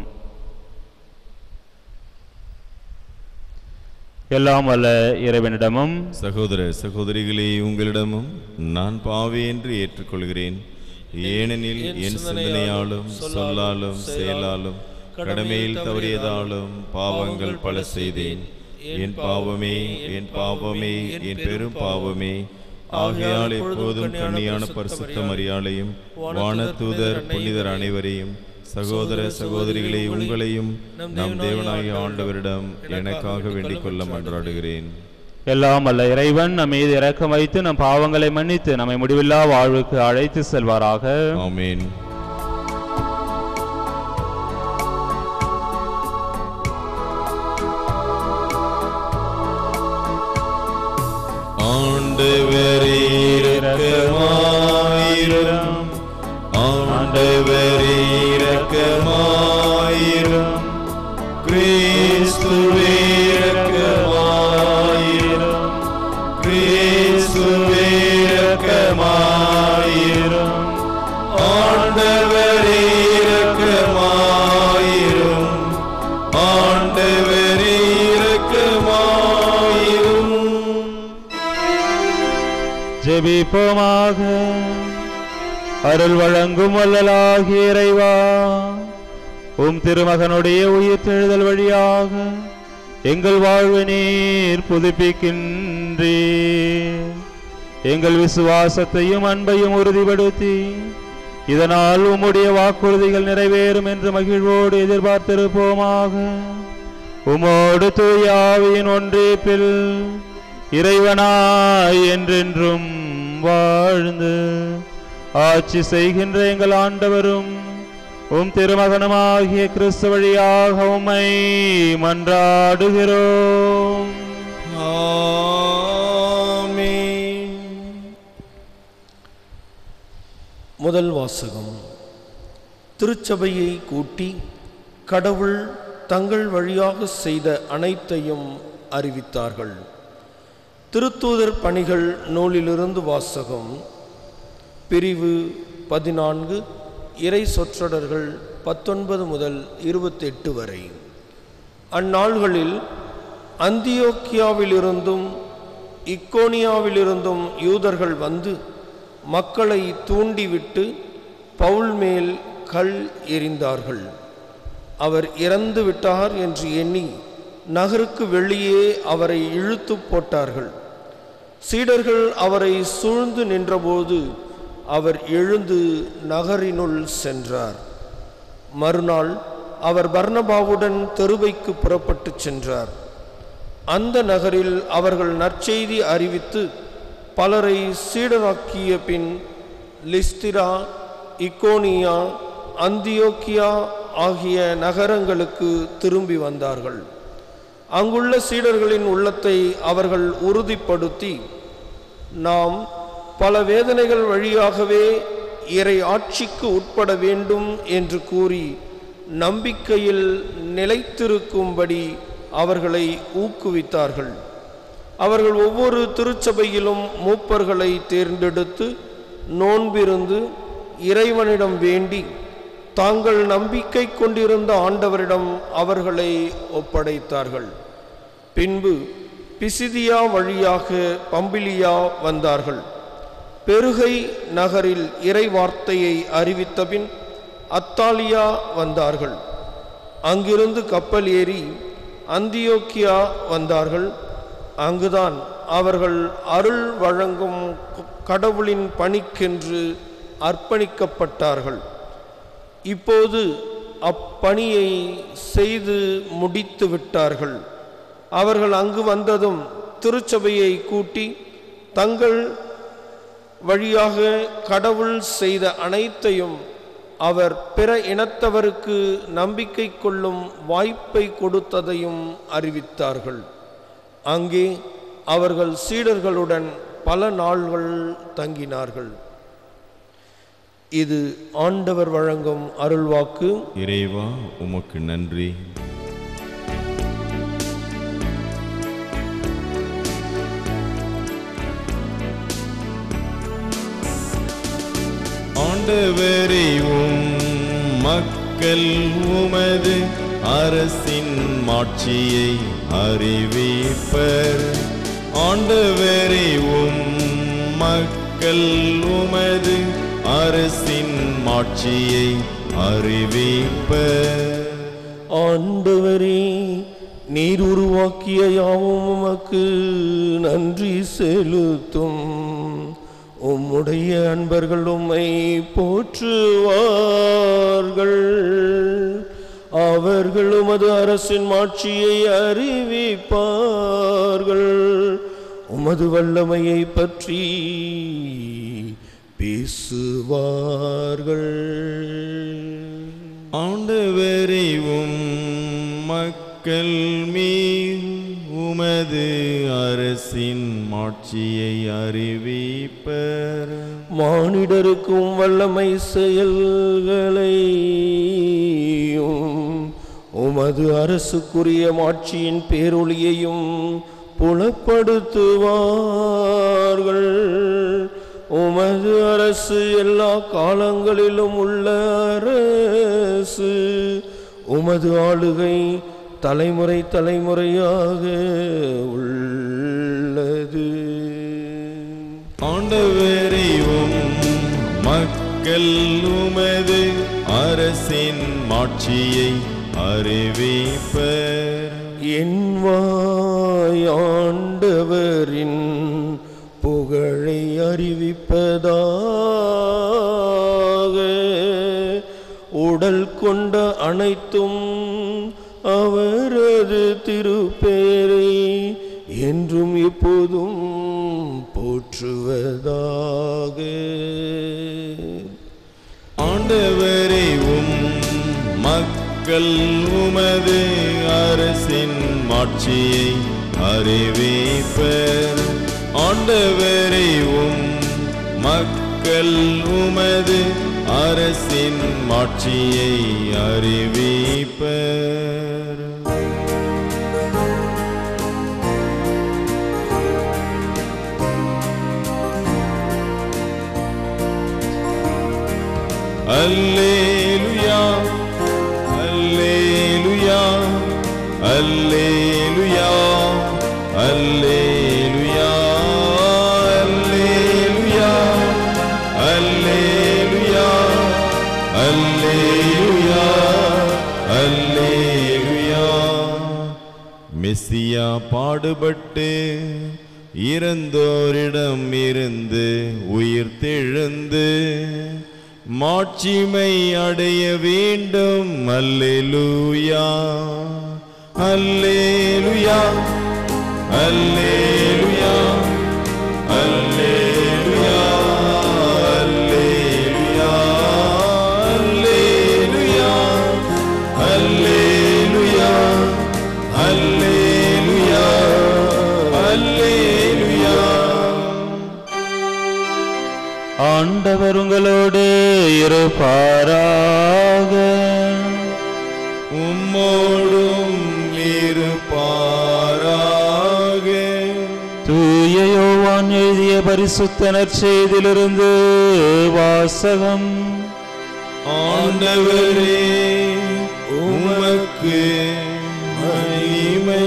எல்லாம் வல்ல இறைவனிடமும் சகோதர சகோதரிகளே உங்களிடமும் நான் பாவி என்று ஏற்றுக்கொள்கிறேன் ஏனெனில் என் சிந்தனையாலும் சொல்லாலும் செயலாலும் கடமையில் தவறியதாலும் பாவங்கள் பல செய்தேன் என் பாவமே என் பாவமே என் பெரும் பாவமே ஆகையால் எப்போதும் கண்ணியான பரிசுத்த மரியாளையும் வானதூதர் புனிதர் அனைவரையும் சகோதர சகோதரிகளே உங்களையும் நம் தேவனாகிய ஆண்டவரிடம் எனக்காக வேண்டிக் கொள்ள மன்றாடுகிறேன் எல்லாம் வல்ல இறைவன் நம் மீது இரக்கம் வைத்து நம் பாவங்களை மன்னித்து நம்மை முடிவில்லா வாழ்வுக்கு அழைத்து செல்வாராக ஆமென் ஆண்டவரே இரக்கமாயிரும் ஆண்டவரே இரக்கமாயிரும் கிறிஸ்துவே இரக்கமாயிரும் கிறிஸ்துவே இரக்கமாயிரும் ஆண்டவரே இரக்கமாயிரும் ஆண்டவரே இரக்கமாயிரும் ஜெபிப்போமாக அருள் வழங்கும் வல்லலாகிய இறைவா உம் திருமகனுடைய உயிர்த்தெழுதல் வழியாக எங்கள் வாழ்வை நீர் புதுப்பிக்கின்றீர் எங்கள் விசுவாசத்தையும் அன்பையும் உறுதிப்படுத்தி இதனால் உம்முடைய வாக்குறுதிகள் நிறைவேறும் என்று மகிழ்வோடு எதிர்பார்த்திருப்போமாக உமோடு தூயாவியின் ஒன்றிப்பில் இறைவனாய் என்றென்றும் வாழ்ந்து ஆட்சி செய்கின்ற எங்கள் ஆண்டவரும் உம் திருமகனுமாகிய கிறிஸ்து வழியாக உம்மை மன்றாடுகிறோம் ஆமென் முதல் வாசகம் திருச்சபையை கூட்டி கடவுள் தங்கள் வழியாக செய்த அனைத்தையும் அறிவித்தார்கள் திருத்தூதர் பணிகள் நூலிலிருந்து வாசகம் பிரிவு பதினான்கு இறை சொற்றொடர்கள் பத்தொன்பது முதல் இருபத்தெட்டு வரை அந்நாள்களில் அந்தியோக்கியாவிலிருந்தும் இக்கோனியாவிலிருந்தும் யூதர்கள் வந்து மக்களை தூண்டிவிட்டு பவுல் மேல் கல் எறிந்தார்கள் அவர் இறந்து விட்டார் என்று எண்ணி நகருக்கு வெளியே அவரை இழுத்து போட்டார்கள் சீடர்கள் அவரை சூழ்ந்து நின்றபோது அவர் எழுந்து நகரினுள் சென்றார் மறுநாள் அவர் பர்னபாவுடன் தெருவைக்கு புறப்பட்டுச் சென்றார் அந்த நகரில் அவர்கள் நற்செய்தி அறிவித்து பலரை சீடராக்கிய பின் லிஸ்திரா இக்கோனியா அந்தியோக்கியா ஆகிய நகரங்களுக்கு திரும்பி வந்தார்கள் அங்குள்ள சீடர்களின் உள்ளத்தை அவர்கள் உறுதிப்படுத்தி நாம் பல வேதனைகள் வழியாகவே இறை ஆட்சிக்கு உட்பட வேண்டும் என்று கூறி நம்பிக்கையில் நிலைத்திருக்கும்படி அவர்களை ஊக்குவித்தார்கள் அவர்கள் ஒவ்வொரு திருச்சபையிலும் மூப்பர்களை தேர்ந்தெடுத்து நோன்பிருந்து இறைவனிடம் வேண்டி தாங்கள் நம்பிக்கை கொண்டிருந்த ஆண்டவரிடம் அவர்களை ஒப்படைத்தார்கள் பின்பு பிசிதியா வழியாக பம்பிலியா வந்தார்கள் பெருகை நகரில் இறை வார்த்தையை அறிவித்தபின் அத்தாலியா வந்தார்கள் அங்கிருந்து கப்பல் ஏறி அந்தியோக்கியா வந்தார்கள் அங்குதான் அவர்கள் அருள் வழங்கும் கடவுளின் பணிக்கென்று அர்ப்பணிக்கப்பட்டார்கள் இப்போது அப்பணியை செய்து முடித்து விட்டார்கள் அவர்கள் அங்கு வந்ததும் திருச்சபையை கூட்டி தங்கள் வழியாக கடவுள் செய்த அனைத்தையும் அவர் பிற இனத்தவருக்கு நம்பிக்கை கொள்ளும் வாய்ப்பை கொடுத்ததையும் அறிவித்தார்கள் அங்கே அவர்கள் சீடர்களுடன் பல நாள்கள் தங்கினார்கள் இது ஆண்டவர் வழங்கும் அருள்வாக்கு இறைவா உமக்கு நன்றி ஆண்டவரே உம் மக்கள் உமது அரசின் மாட்சியை அறிவிப்பர் ஆண்டவரே உம் மக்கள் உமது அரசின் மாட்சியை அறிவிப்பர் ஆண்டவரே நீர் உருவாக்கிய யாவும் உமக்கு நன்றி செலுத்தும் உம்முடைய அன்பர்கள் உம்மை போற்றுவார்கள் அவர்கள் உமது அரசின் மாட்சியை அறிவிப்பார்கள் உமது வல்லமையை பற்றி பேசுவார்கள் ஆண்டவரே உம் மக்கள் மீது உமது அரசின் மாட்சியை அறிவிப்பர் மானிடருக்கும் வல்லமை செயல்களை உமது அரசுக்குரிய மாட்சியின் பேரொளியையும் புலப்படுத்துவார்கள் உமது அரசு எல்லா காலங்களிலும் உள்ள அரசு உமது ஆளுகை தலைமுறை தலைமுறையாக உள்ளது ஆண்டவரையும் மக்கள் உமது அரசின் மாட்சியை அறிவிப்பர் என் வாயாண்டவரின் புகழை அறிவிப்பதாக உடல் கொண்ட அனைத்தும் அவரது திருப்பேரை என்றும் எப்போதும் போற்றுவதாக ஆண்டவரை உம் மக்கள் உமது அரசின் மாட்சியை அறிவிப்பர் ஆண்டவரை உம் மக்கள் உமது அரசின் மாட்சியை அறிவிப்பர் அல்லேலுயா அல்லேலுயா அல்லேலுயா அல்லேலுயா அல்லேலுயா அல்லேலுயா அல்லேலுயா அல்லேலுயா மெஸ்ஸியா பாடுபட்டு இறந்தோரிடம் இருந்து உயிர் தெழுந்து மாட்சிமை அடைய வேண்டும் அல்லேலூயா அல்லேலுயா அல்லேலுயா அல்லேலுயா அல்லேலுயா அல்லேலுயா அல்லேலுயா அல்லேலுயா அல்லேலுயா ஆண்டவர் உங்களோடு இருப்பாராக உம்மோடும் இருப்பாராக தூய யோவான் எழுதிய பரிசுத்த நற்செய்தியிலிருந்து வாசகம் ஆண்டவரே உமக்கு மகிமை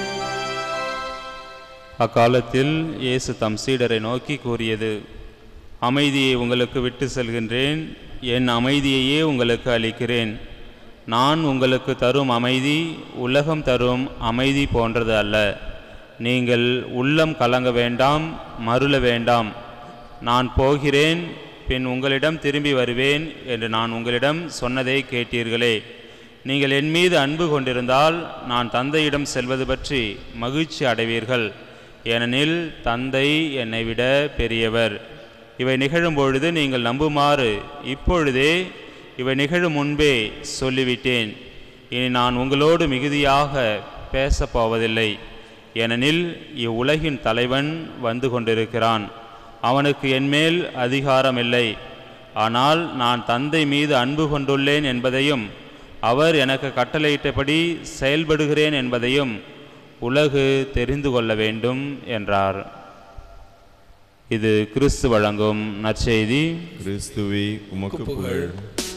அக்காலத்தில் இயேசு தம் சீடரை நோக்கி கூறியது அமைதியை உங்களுக்கு விட்டு செல்கின்றேன் என் அமைதியையே உங்களுக்கு அளிக்கிறேன் நான் உங்களுக்கு தரும் அமைதி உலகம் தரும் அமைதி போன்றது அல்ல நீங்கள் உள்ளம் கலங்க வேண்டாம் மருள வேண்டாம் நான் போகிறேன் பின் உங்களிடம் திரும்பி வருவேன் என்று நான் உங்களிடம் சொன்னதை கேட்டீர்களே நீங்கள் என் மீது அன்பு கொண்டிருந்தால் நான் தந்தையிடம் செல்வது பற்றி மகிழ்ச்சி அடைவீர்கள் ஏனெனில் தந்தை என்னை விட பெரியவர் இவை நிகழும் பொழுது நீங்கள் நம்புமாறு இப்பொழுதே இவை நிகழும் முன்பே சொல்லிவிட்டேன் இனி நான் உங்களோடு மிகுதியாக பேசப் போவதில்லை ஏனெனில் இவ்வுலகின் தலைவன் வந்து கொண்டிருக்கிறான் அவனுக்கு என்மேல் அதிகாரம் இல்லை ஆனால் நான் தந்தை மீது அன்பு கொண்டுள்ளேன் என்பதையும் அவர் எனக்கு கட்டளையிட்டபடி செயல்படுகிறேன் என்பதையும் உலகு தெரிந்து கொள்ள வேண்டும் என்றார் இது கிறிஸ்து வழங்கும் நற்செய்தி கிறிஸ்துவே உமக்கு புகழ்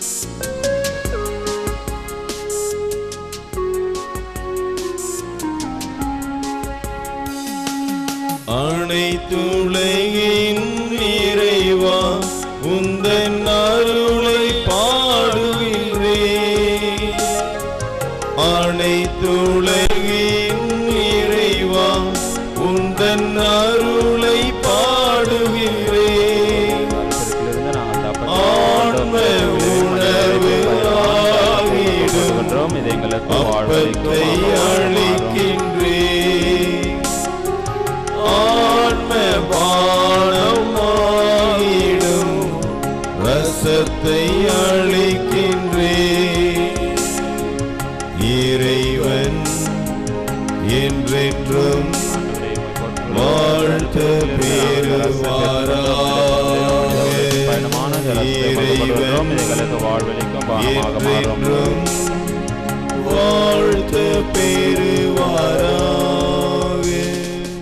அனைத்துலகின் இறைவா உந்தன் அருளை பாடுகின்றேன் அனைத்துலகின் இறைவா உந்தன் அருளை பாடுகின்றேன் ஆன்ம உணவு ஆகிடும் இது எங்களுக்கு அப்பத்தை அளிக்கின்றேன் ஆன்ம பானமாயிடும் ரசத்தை அளிக்கின்றேன் இறைவன் என்றென்றும் வாழ்த்து பயணமான ஜலத்தை கொண்டுவருகிறோம். இது எங்களுக்கு வாழ்வளிக்கும் பானமாக மாறும் என்றென்றும் வாழ்த்து பெறுவாராக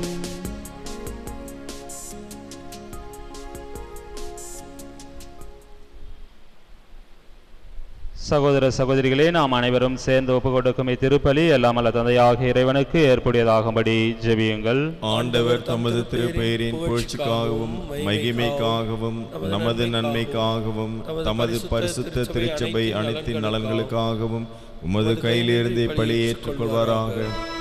சகோதர சகோதரிகளே நாம் அனைவரும் சேர்ந்து ஒப்பு கொடுக்கும் இத்திருப்பலி எல்லாம் அல்ல தந்தையாக இறைவனுக்கு ஏற்புடையதாகும்படி ஜெபியுங்கள் ஆண்டவர் தமது திருப்பெயரின் புகழ்ச்சிக்காகவும் மகிமைக்காகவும் நமது நன்மைக்காகவும் தமது பரிசுத்த திருச்சபை அனைத்தின் நலன்களுக்காகவும் உமது கையிலிருந்து பலி ஏற்றுக்கொள்வாராக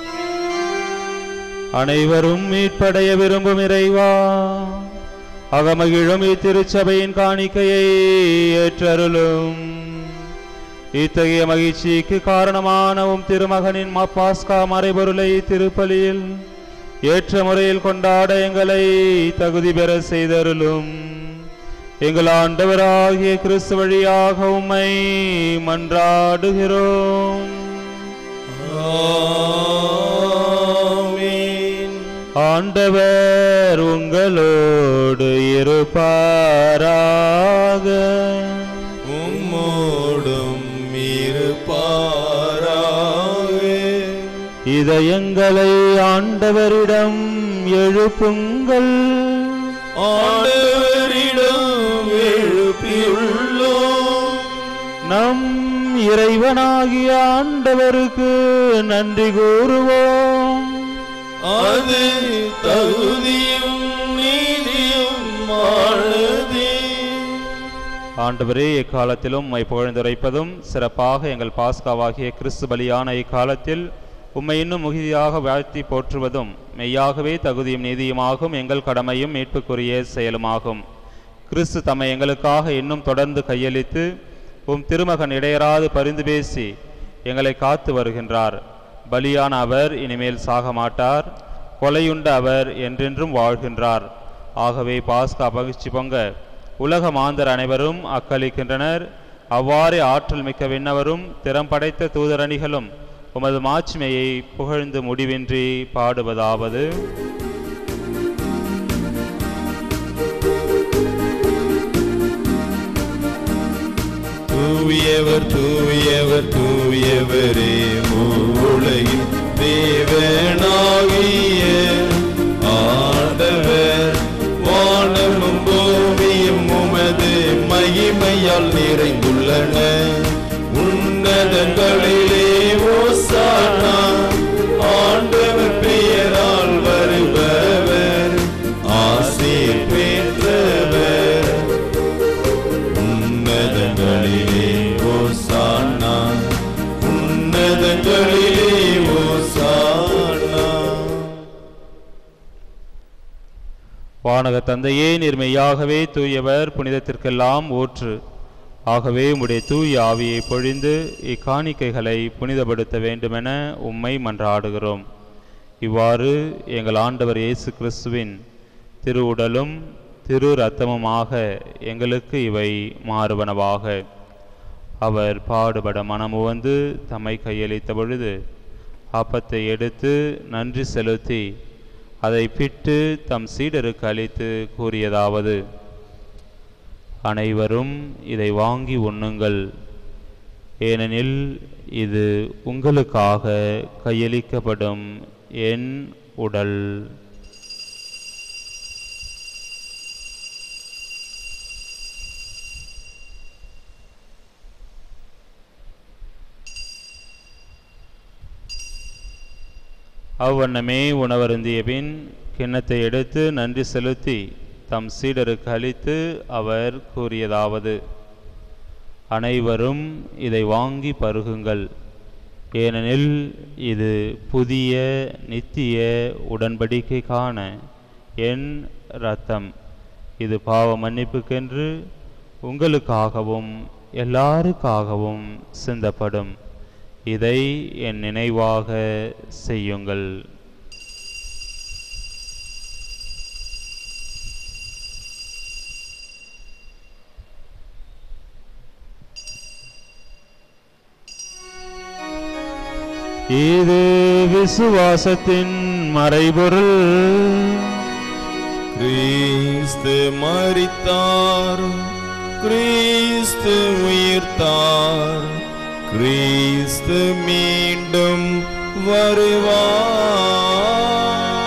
அனைவரும் மீட்படைய விரும்பும் இறைவா அகமகிழும் இத்திருச்சபையின் காணிக்கையை ஏற்றருளும் இத்தகைய மகிழ்ச்சிக்கு காரணமான உம் திருமகனின் ம- பாஸ்கா மறைபொருளை திருப்பலியில் ஏற்ற முறையில் கொண்டாட எங்களை தகுதி பெற செய்தருளும் எங்கள் ஆண்டவராகிய கிறிஸ்து வழியாக உம்மை மன்றாடுகிறோம் ஆமென். ஆண்டவர் உங்களோடு இருப்பாராக உம்மோடும் இருப்பாராக இதயங்களை ஆண்டவரிடம் எழுப்புங்கள் ஆண்டவரிடம் எழுப்பியுள்ளோம் நம் இறைவனாகிய ஆண்டவருக்கு நன்றி கூறுவோம் அது தகுதியும் நீதியும் ஆனதே ஆண்டவரே இக்காலத்திலும் உம்மை புகழ்ந்துரைப்பதும் சிறப்பாக எங்கள் பாஸ்காவாகிய கிறிஸ்து பலியான இக்காலத்தில் உம்மை இன்னும் மிகுதியாக வாழ்த்தி போற்றுவதும் மெய்யாகவே தகுதியும் நீதியுமாகும் எங்கள் கடமையும் மீட்புக்குரிய செயலுமாகும் கிறிஸ்து தம்மை எங்களுக்காக இன்னும் தொடர்ந்து கையளித்து உம் திருமகன் இடையராது பரிந்து பேசி எங்களை காத்து வருகின்றார் பலியான அவர் இனிமேல் சாக மாட்டார் கொலையுண்ட அவர் என்றென்றும் வாழ்கின்றார் ஆகவே பாஸ்கா மகிழ்ச்சி பொங்க உலக மாந்தர் அனைவரும் அக்களிக்கின்றனர் அவ்வாறே ஆற்றல் மிக்க விண்ணவரும் திறம் படைத்த தூதரணிகளும் உமது மாட்சிமையை புகழ்ந்து முடிவின்றி பாடுவதாவது தூயவர் தூயவர் தூயவரே உலகின் தேவனாகிய ஆண்டவர் வானமும் பூமியும் உமது மகிமையால் நிறைந்துள்ளன உன்னதங்களிலே ஓசானா ஆண்டவர் பெயரால் வருபவர் ஆசீர் பெற்றவர் உன்னதங்களிலே ஓசானா உன்னதங்களிலே ஓசானா வானக தந்தையே நீர்மையாகவே தூயவர் புனிதத்திற்கெல்லாம் ஊற்று ஆகவே உம்முடைய தூய ஆவியை பொழிந்து இக்காணிக்கைகளை புனிதப்படுத்த வேண்டுமென உம்மை மன்றாடுகிறோம் இவ்வாறு எங்கள் ஆண்டவர் இயேசு கிறிஸ்துவின் திருவுடலும் திரு இரத்தமுமாக எங்களுக்கு இவை மாறுவனவாக அவர் பாடுபட மனமுவந்து தம்மை கையளித்த பொழுது அப்பத்தை எடுத்து நன்றி செலுத்தி அதை பிட்டு தம் சீடருக்கு அளித்து கூறியதாவது அனைவரும் இதை வாங்கி உண்ணுங்கள் ஏனெனில் இது உங்களுக்காக கையளிக்கப்படும் என் உடல் அவ்வண்ணமே உணவருந்திய பின் கிண்ணத்தை எடுத்து நன்றி செலுத்தி தம் சீடருக்கு அளித்து அவர் கூறியதாவது அனைவரும் இதை வாங்கி பருகுங்கள் ஏனெனில் இது புதிய நித்திய உடன்படிக்கைக்கான என் இரத்தம் இது பாவ மன்னிப்புக்கென்று உங்களுக்காகவும் எல்லாருக்காகவும் சிந்தப்படும் இதை என் நினைவாக செய்யுங்கள் இது விசுவாசத்தின் மறைபொருள் கிறிஸ்து மரித்தார் கிறிஸ்து உயிர்த்தார் கிறிஸ்து மீண்டும் வருவார்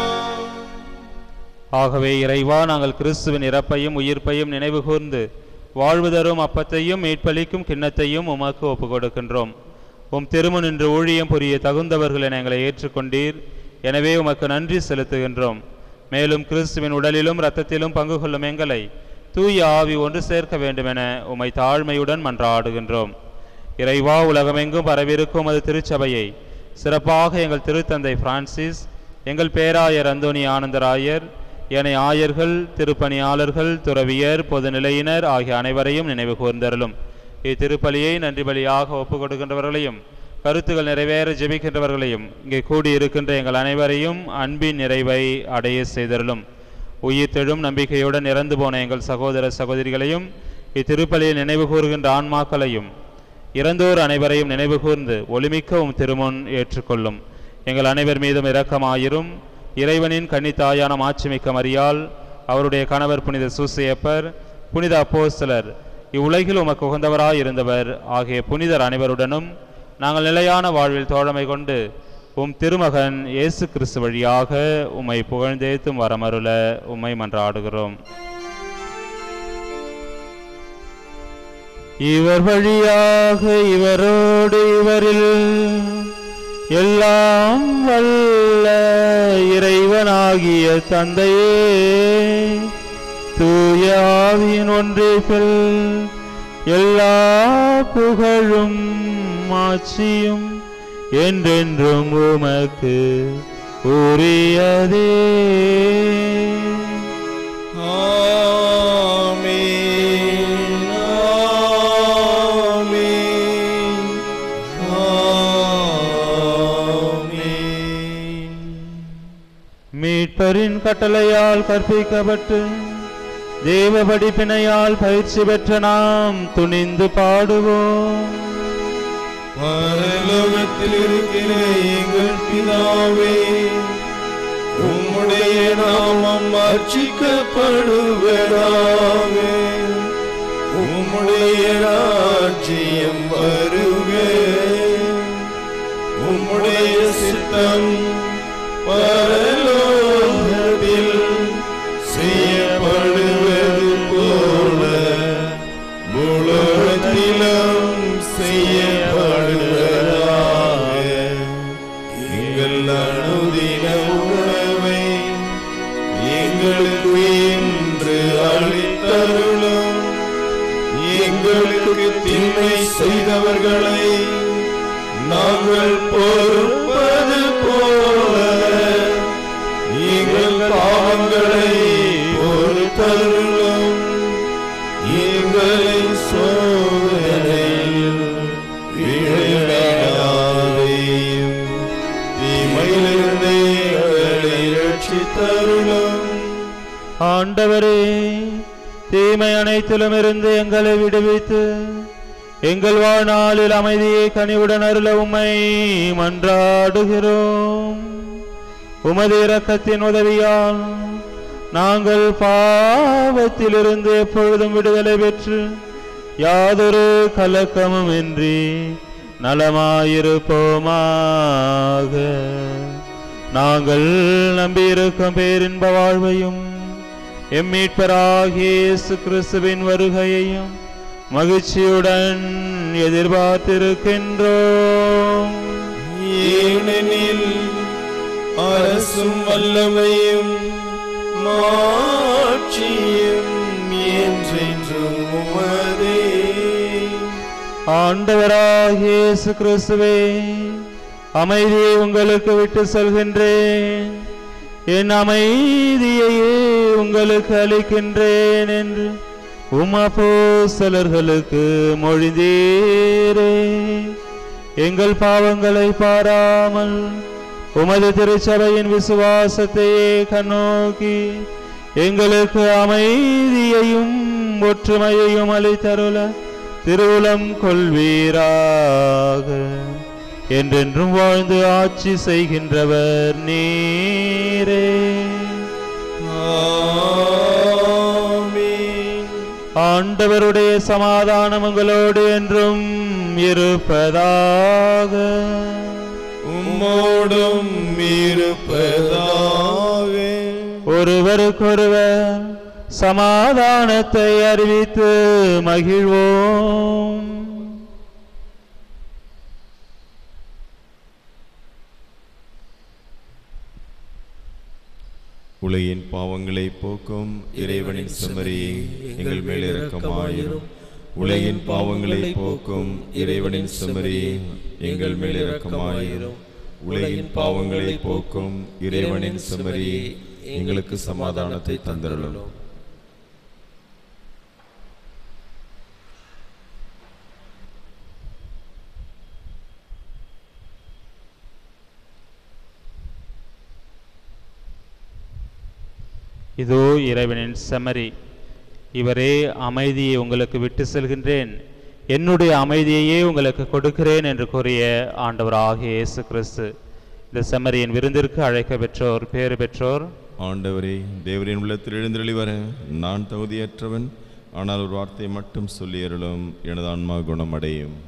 ஆகவே இறைவா நாங்கள் கிறிஸ்துவின் இறப்பையும் உயிர்ப்பையும் நினைவு கூர்ந்து வாழ்வு தரும் அப்பத்தையும் மீட்பளிக்கும் கிண்ணத்தையும் உமக்கு ஒப்புக் கொடுக்கின்றோம் உம் திருமு நின்று ஊழியம் புரிய தகுந்தவர்கள் என எங்களை ஏற்றுக்கொண்டீர் எனவே உமக்கு நன்றி செலுத்துகின்றோம் மேலும் கிறிஸ்துவின் உடலிலும் இரத்தத்திலும் பங்கு கொள்ளும் எங்களை தூய ஆவி ஒன்று சேர்க்க வேண்டுமென உம்மை தாழ்மையுடன் மன்றாடுகின்றோம் இறைவா உலகமெங்கும் பரவிருக்கும் அது திருச்சபையை சிறப்பாக எங்கள் திருத்தந்தை பிரான்சிஸ் எங்கள் பேராயர் அந்தோணி ஆனந்தராயர் ஏனைய ஆயர்கள் திருப்பணியாளர்கள் துறவியர் பொதுநிலையினர் ஆகிய அனைவரையும் நினைவு கூர்ந்தருளும் இத்திருப்பலியை நன்றி பலியாக ஒப்புக் கொடுக்கின்றவர்களையும் கருத்துகள் நிறைவேற ஜெபிக்கின்றவர்களையும் இங்கே கூடியிருக்கின்ற எங்கள் அனைவரையும் அன்பின் நிறைவை அடைய செய்தருளும் உயிர்த்தெழும் நம்பிக்கையுடன் இறந்து போன எங்கள் சகோதர சகோதரிகளையும் இத்திருப்பலியில் நினைவு கூறுகின்ற ஆன்மாக்களையும் இறந்தோர் அனைவரையும் நினைவு கூர்ந்து ஒளிமிக்க உம் திருமுன் ஏற்றுக்கொள்ளும் எங்கள் அனைவர் மீதும் இரக்கமாயிரும் இறைவனின் கன்னித்தாயான மாட்சிமிக்க மரியாள் அவருடைய கணவர் புனித சூசையப்பர் புனித அப்போஸ்தலர் இவ்வுலகில் உமக்கு உகந்தவராய் இருந்தவர் ஆகிய புனிதர் அனைவருடனும் நாங்கள் நிலையான வாழ்வில் தோழமை கொண்டு உம் திருமகன் இயேசு கிறிஸ்து வழியாக உம்மை புகழ்ந்தேத்தும் வரமருள உம்மை மன்றாடுகிறோம் இவர் வழியாக இவரோடு இவரில் எல்லாம் வல்ல இறைவனாகிய தந்தையே தூய ஆவியின் ஒன்றிப்பில் எல்லா புகழும் ஆட்சியும் என்றென்றும் உமக்கு உரியதே ஆமென் ஆமென் ஆமென் மீட்பரின் கட்டளையால் கற்பிக்கப்பட்டு தேவ படிப்பினையால் பயிற்சி பெற்ற நாம் துணிந்து பாடுவோம் பரலோகத்தில் இருக்கிற எங்கள் பிதாவே உம்முடைய நாமம் அர்ச்சிக்கப்படுவதாக உம்முடைய ராஜ்யம் வருக உம்முடைய சித்தம் பரலோகத்தில் செய்யப்படுவது போல உலகத்திலும் செய்யப்படுவதாக எங்கள் அனுதின உணவை எங்களுக்கு இன்று அளித்தருளும் எங்களுக்கு தீமை செய்தவர்களை நாங்கள் பொறுப்பது போல எங்கள் பாவங்களை பொறுத்தருளும் எங்களை சோதனையில் விழையாதையும் தீமையிலிருந்து எங்களை ரட்சித்தருளும் ஆண்டவரே தீமை அனைத்திலும் இருந்து எங்களை விடுவித்து எங்கள் வாழ்நாளில் அமைதியை கனிவுடன் அருள உம்மை மன்றாடுகிறோம் உமது இரக்கத்தின் உதவியால் நாங்கள் பாவத்திலிருந்து எப்பொழுதும் விடுதலை பெற்று யாதொரு கலக்கமும் இன்றி நலமாயிருப்போமாக நாங்கள் நம்பியிருக்கும் பேரின்ப வாழ்வையும் எம் மீட்பராகிய இயேசு கிறிஸ்துவின் வருகையையும் மகிழ்ச்சியுடன் எதிர்பார்த்திருக்கின்றோம் ஏனெனில் அரசும் வல்லமையும் மாட்சியும் என்றென்றும் உமதே ஆண்டவராகிய இயேசு கிறிஸ்துவே அமைதியை உங்களுக்கு விட்டு சொல்கின்றேன் என் அமைதியையே உங்களுக்கு அளிக்கின்றேன் என்று உமப்போஸ்தலர்களுக்கு மொழிந்தீரே எங்கள் பாவங்களை பாராமல் உமது திருச்சபையின் விசுவாசத்தையே கண்ணோக்கி எங்களுக்கு அமைதியையும் ஒற்றுமையையும் அளித்தருள திருவுளம் கொள்வீராக என்றென்றும் வாழ்ந்து ஆட்சி செய்கின்றவர் நீரே ஆமென் ஆண்டவருடைய சமாதானம் உங்களோடு என்றும் இருப்பதாக உம்மோடும் இருப்பதாக ஒருவருக்கொருவர் சமாதானத்தை அறிவித்து மகிழ்வோம் உலகின் பாவங்களை போக்கும் இறைவனின் செம்மறியே எங்கள் மேல் இரக்கமாயிரும் உலகின் பாவங்களை போக்கும் இறைவனின் செம்மறியே எங்கள் மேல் இரக்கமாயிரும் உலகின் பாவங்களை போக்கும் இறைவனின் செம்மறியே எங்களுக்கு சமாதானத்தை தந்தருளும் இதோ இறைவனின் செமரி இவரே அமைதியை உங்களுக்கு விட்டு செல்கின்றேன் என்னுடைய அமைதியையே உங்களுக்கு கொடுக்கிறேன் என்று கூறிய ஆண்டவராகிய இயேசு கிறிஸ்து இந்த செம்மறியின் விருந்திற்கு அழைக்க பெற்றோர் பேறு பெற்றோர் ஆண்டவரே தேவரின் உள்ளத்தில் எழுந்தருளி வர நான் தகுதியற்றவன் ஆனால் ஒரு வார்த்தை மட்டும் சொல்லி அருளும் எனது ஆன்மா குணமடையும்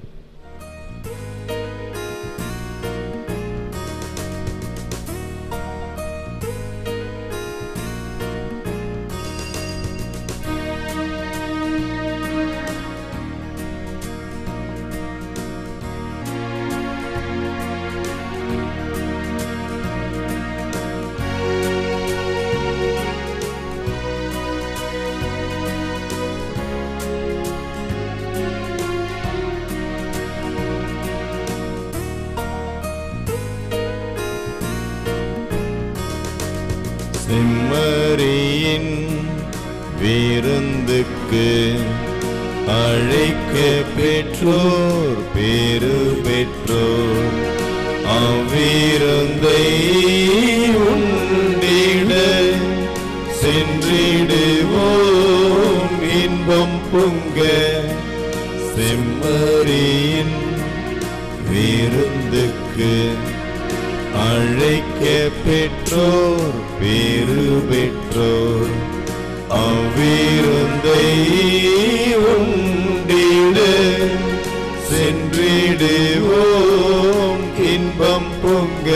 செம்மறியின் விருந்துக்கு அழைக்க பெற்றோர் பேரு பெற்றோர் அவ்விருந்தை உண்டிட சென்றிடுவோம் இன்பம் பொங்க செம்மறியின் விருந்துக்கு அழைக்க பெற்றோர் பேரு பெற்றோர் அவ்விருந்தை உண்டிட சென்றிடுவோம் இன்பம் பொங்க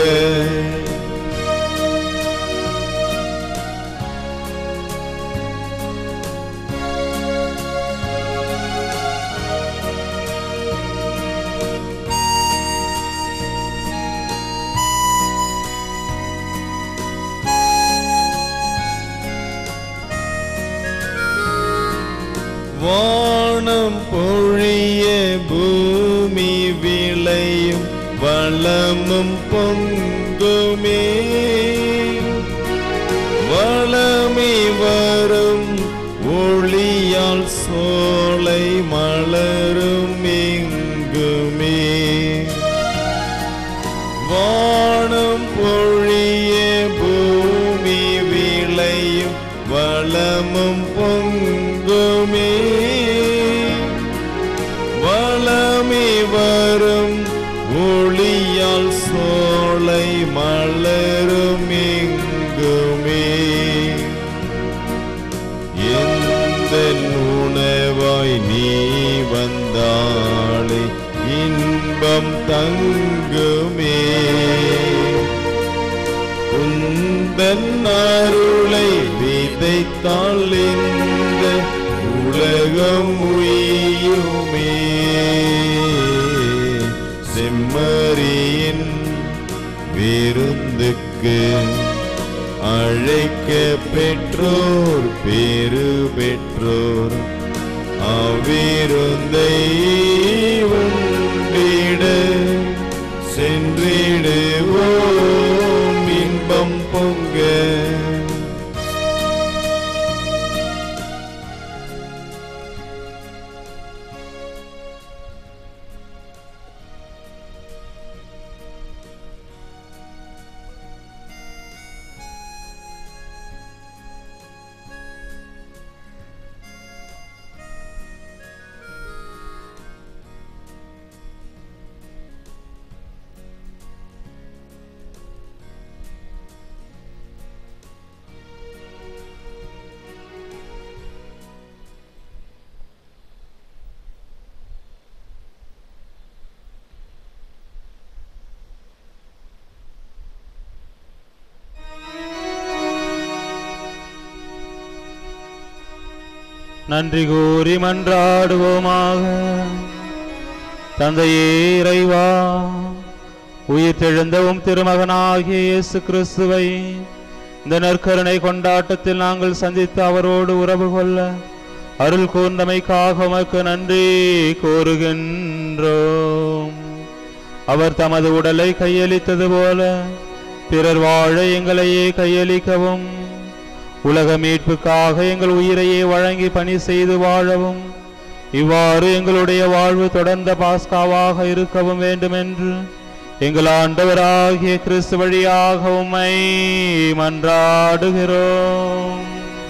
வானம் பொழிய பூமி விளையும் வளமும் பொங்குமே வளமி வரும் ஒளியால் சோலை மலரும் எங்குமே வானம் பொழிய பூமி விளையும் வளமும் பொங்குமே வளமி வரும் ஒளியால் சோலை மலரும் எங்குமே எந்த உணவாய் நீ வந்தாளே இன்பம் தங்குமே உந்தன் அருளை விதைத்தால் இந்த உலகம் உயுமே செம்மறியின் விருந்துக்கு அழைக்க பெற்றோர் பேரு பெற்றோர் அவ்விருந்தை உண்டிட சென்றிடுவோம் இன்பம் பொங்க நன்றி கூறி மன்றாடுவோமாக தந்தையே இறைவா உயிர் தெழுந்தவும் திருமகனாகிய இயேசு கிறிஸ்துவை இந்த நற்கருணை கொண்டாட்டத்தில் நாங்கள் சந்தித்து அவரோடு உறவு கொள்ள அருள் கூர்ந்தமைக்காக உமக்கு நன்றி கூறுகின்றோம் அவர் தமது உடலை கையளித்தது போல பிறர் வாழ எங்களையே கையளிக்கவும் உலக மீட்புக்காக எங்கள் உயிரையே வழங்கி பணி செய்து வாழவும் இவ்வாறு எங்களுடைய வாழ்வு தொடர்ந்த பாஸ்காவாக இருக்கவும் வேண்டுமென்று எங்கள் ஆண்டவராகிய கிறிஸ்து வழியாக உம்மை மன்றாடுகிறோம்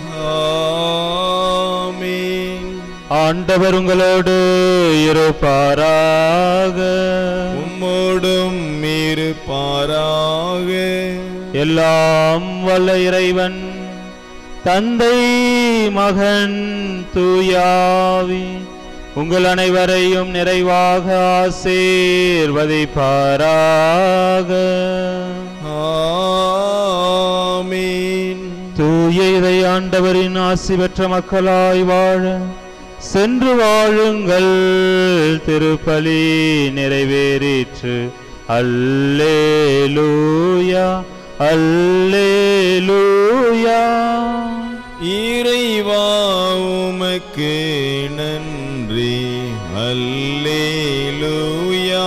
ஆமென் ஆண்டவர் உங்களோடு இருப்பாராக உம்மோடும் இருப்பாராக எல்லாம் வல்ல இறைவன் தந்தை மகன் தூயாவி உங்கள் அனைவரையும் நிறைவாக ஆசீர்வதிப்பாராக ஆமென் தூய இதை ஆண்டவரின் ஆசி பெற்ற மக்களாய் வாழ சென்று வாழுங்கள் திருப்பலி நிறைவேறிற்று அல்லேலூயா அல்லேலூயா இறைவா உமக்கு நன்றி அல்லேலூயா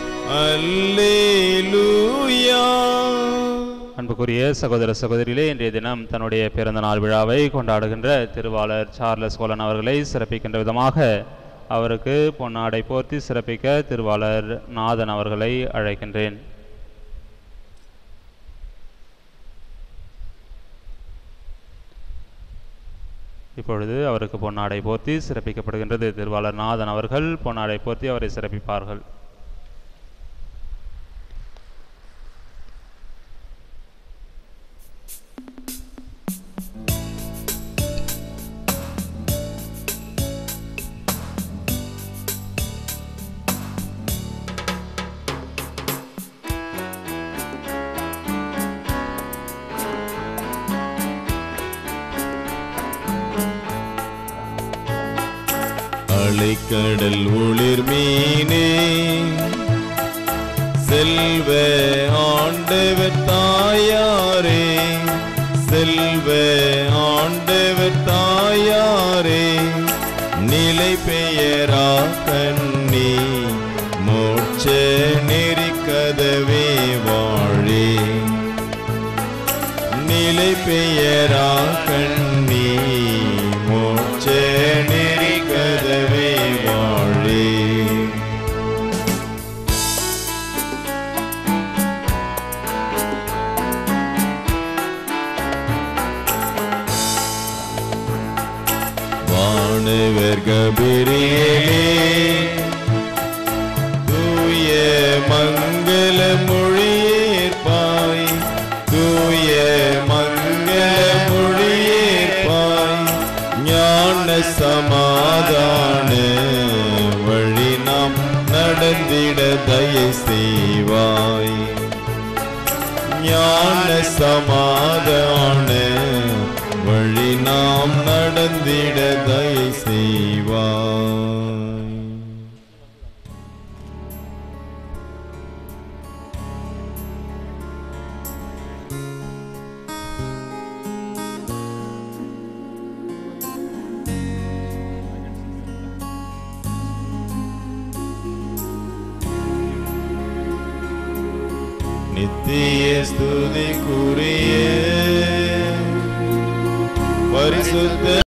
அல்லேலூயா அன்புக்குரிய சகோதர சகோதரிகளே இன்றைய தினம் தன்னுடைய பிறந்த நாள் விழாவை கொண்டாடுகின்ற திருவாளர் சார்லஸ் கோலன் அவர்களை சிறப்பிக்கின்ற விதமாக அவருக்கு பொன்னாடை போர்த்தி சிறப்பிக்க திருவாளர் நாதன் அவர்களை அழைக்கின்றேன் இப்பொழுது அவருக்கு பொன்னாடை போர்த்தி சிறப்பிக்கப்படுகின்றது திருவாளர் நாதன் அவர்கள் பொன்னாடை போர்த்தி அவரை சிறப்பிப்பார்கள் அலைக்கடல் ஒளிர் மீனே செல்வ ஆண்டவர் தாயாரே செல்வ ஆண்டவர் தாயாரே நிலை பெயரா கண்ணி மோட்ச நெறிக்கதவே வாழே நிலை பெயரா கண்ணி மோட்ச நெறி கதவே வாழே வானவர் கபிரியே தூய மங்கள மொழியேற்பாய் தூய மங்கள மொழியேற்பாய் ஞான சமாதான வழி நாம் நடந்திட தயை செய்வாய் ஞான சமாதான வழி நாம் நடந்திட தயை செய்வாய் நித்திய ஸ்துதிக்குரிய பரிசுத்த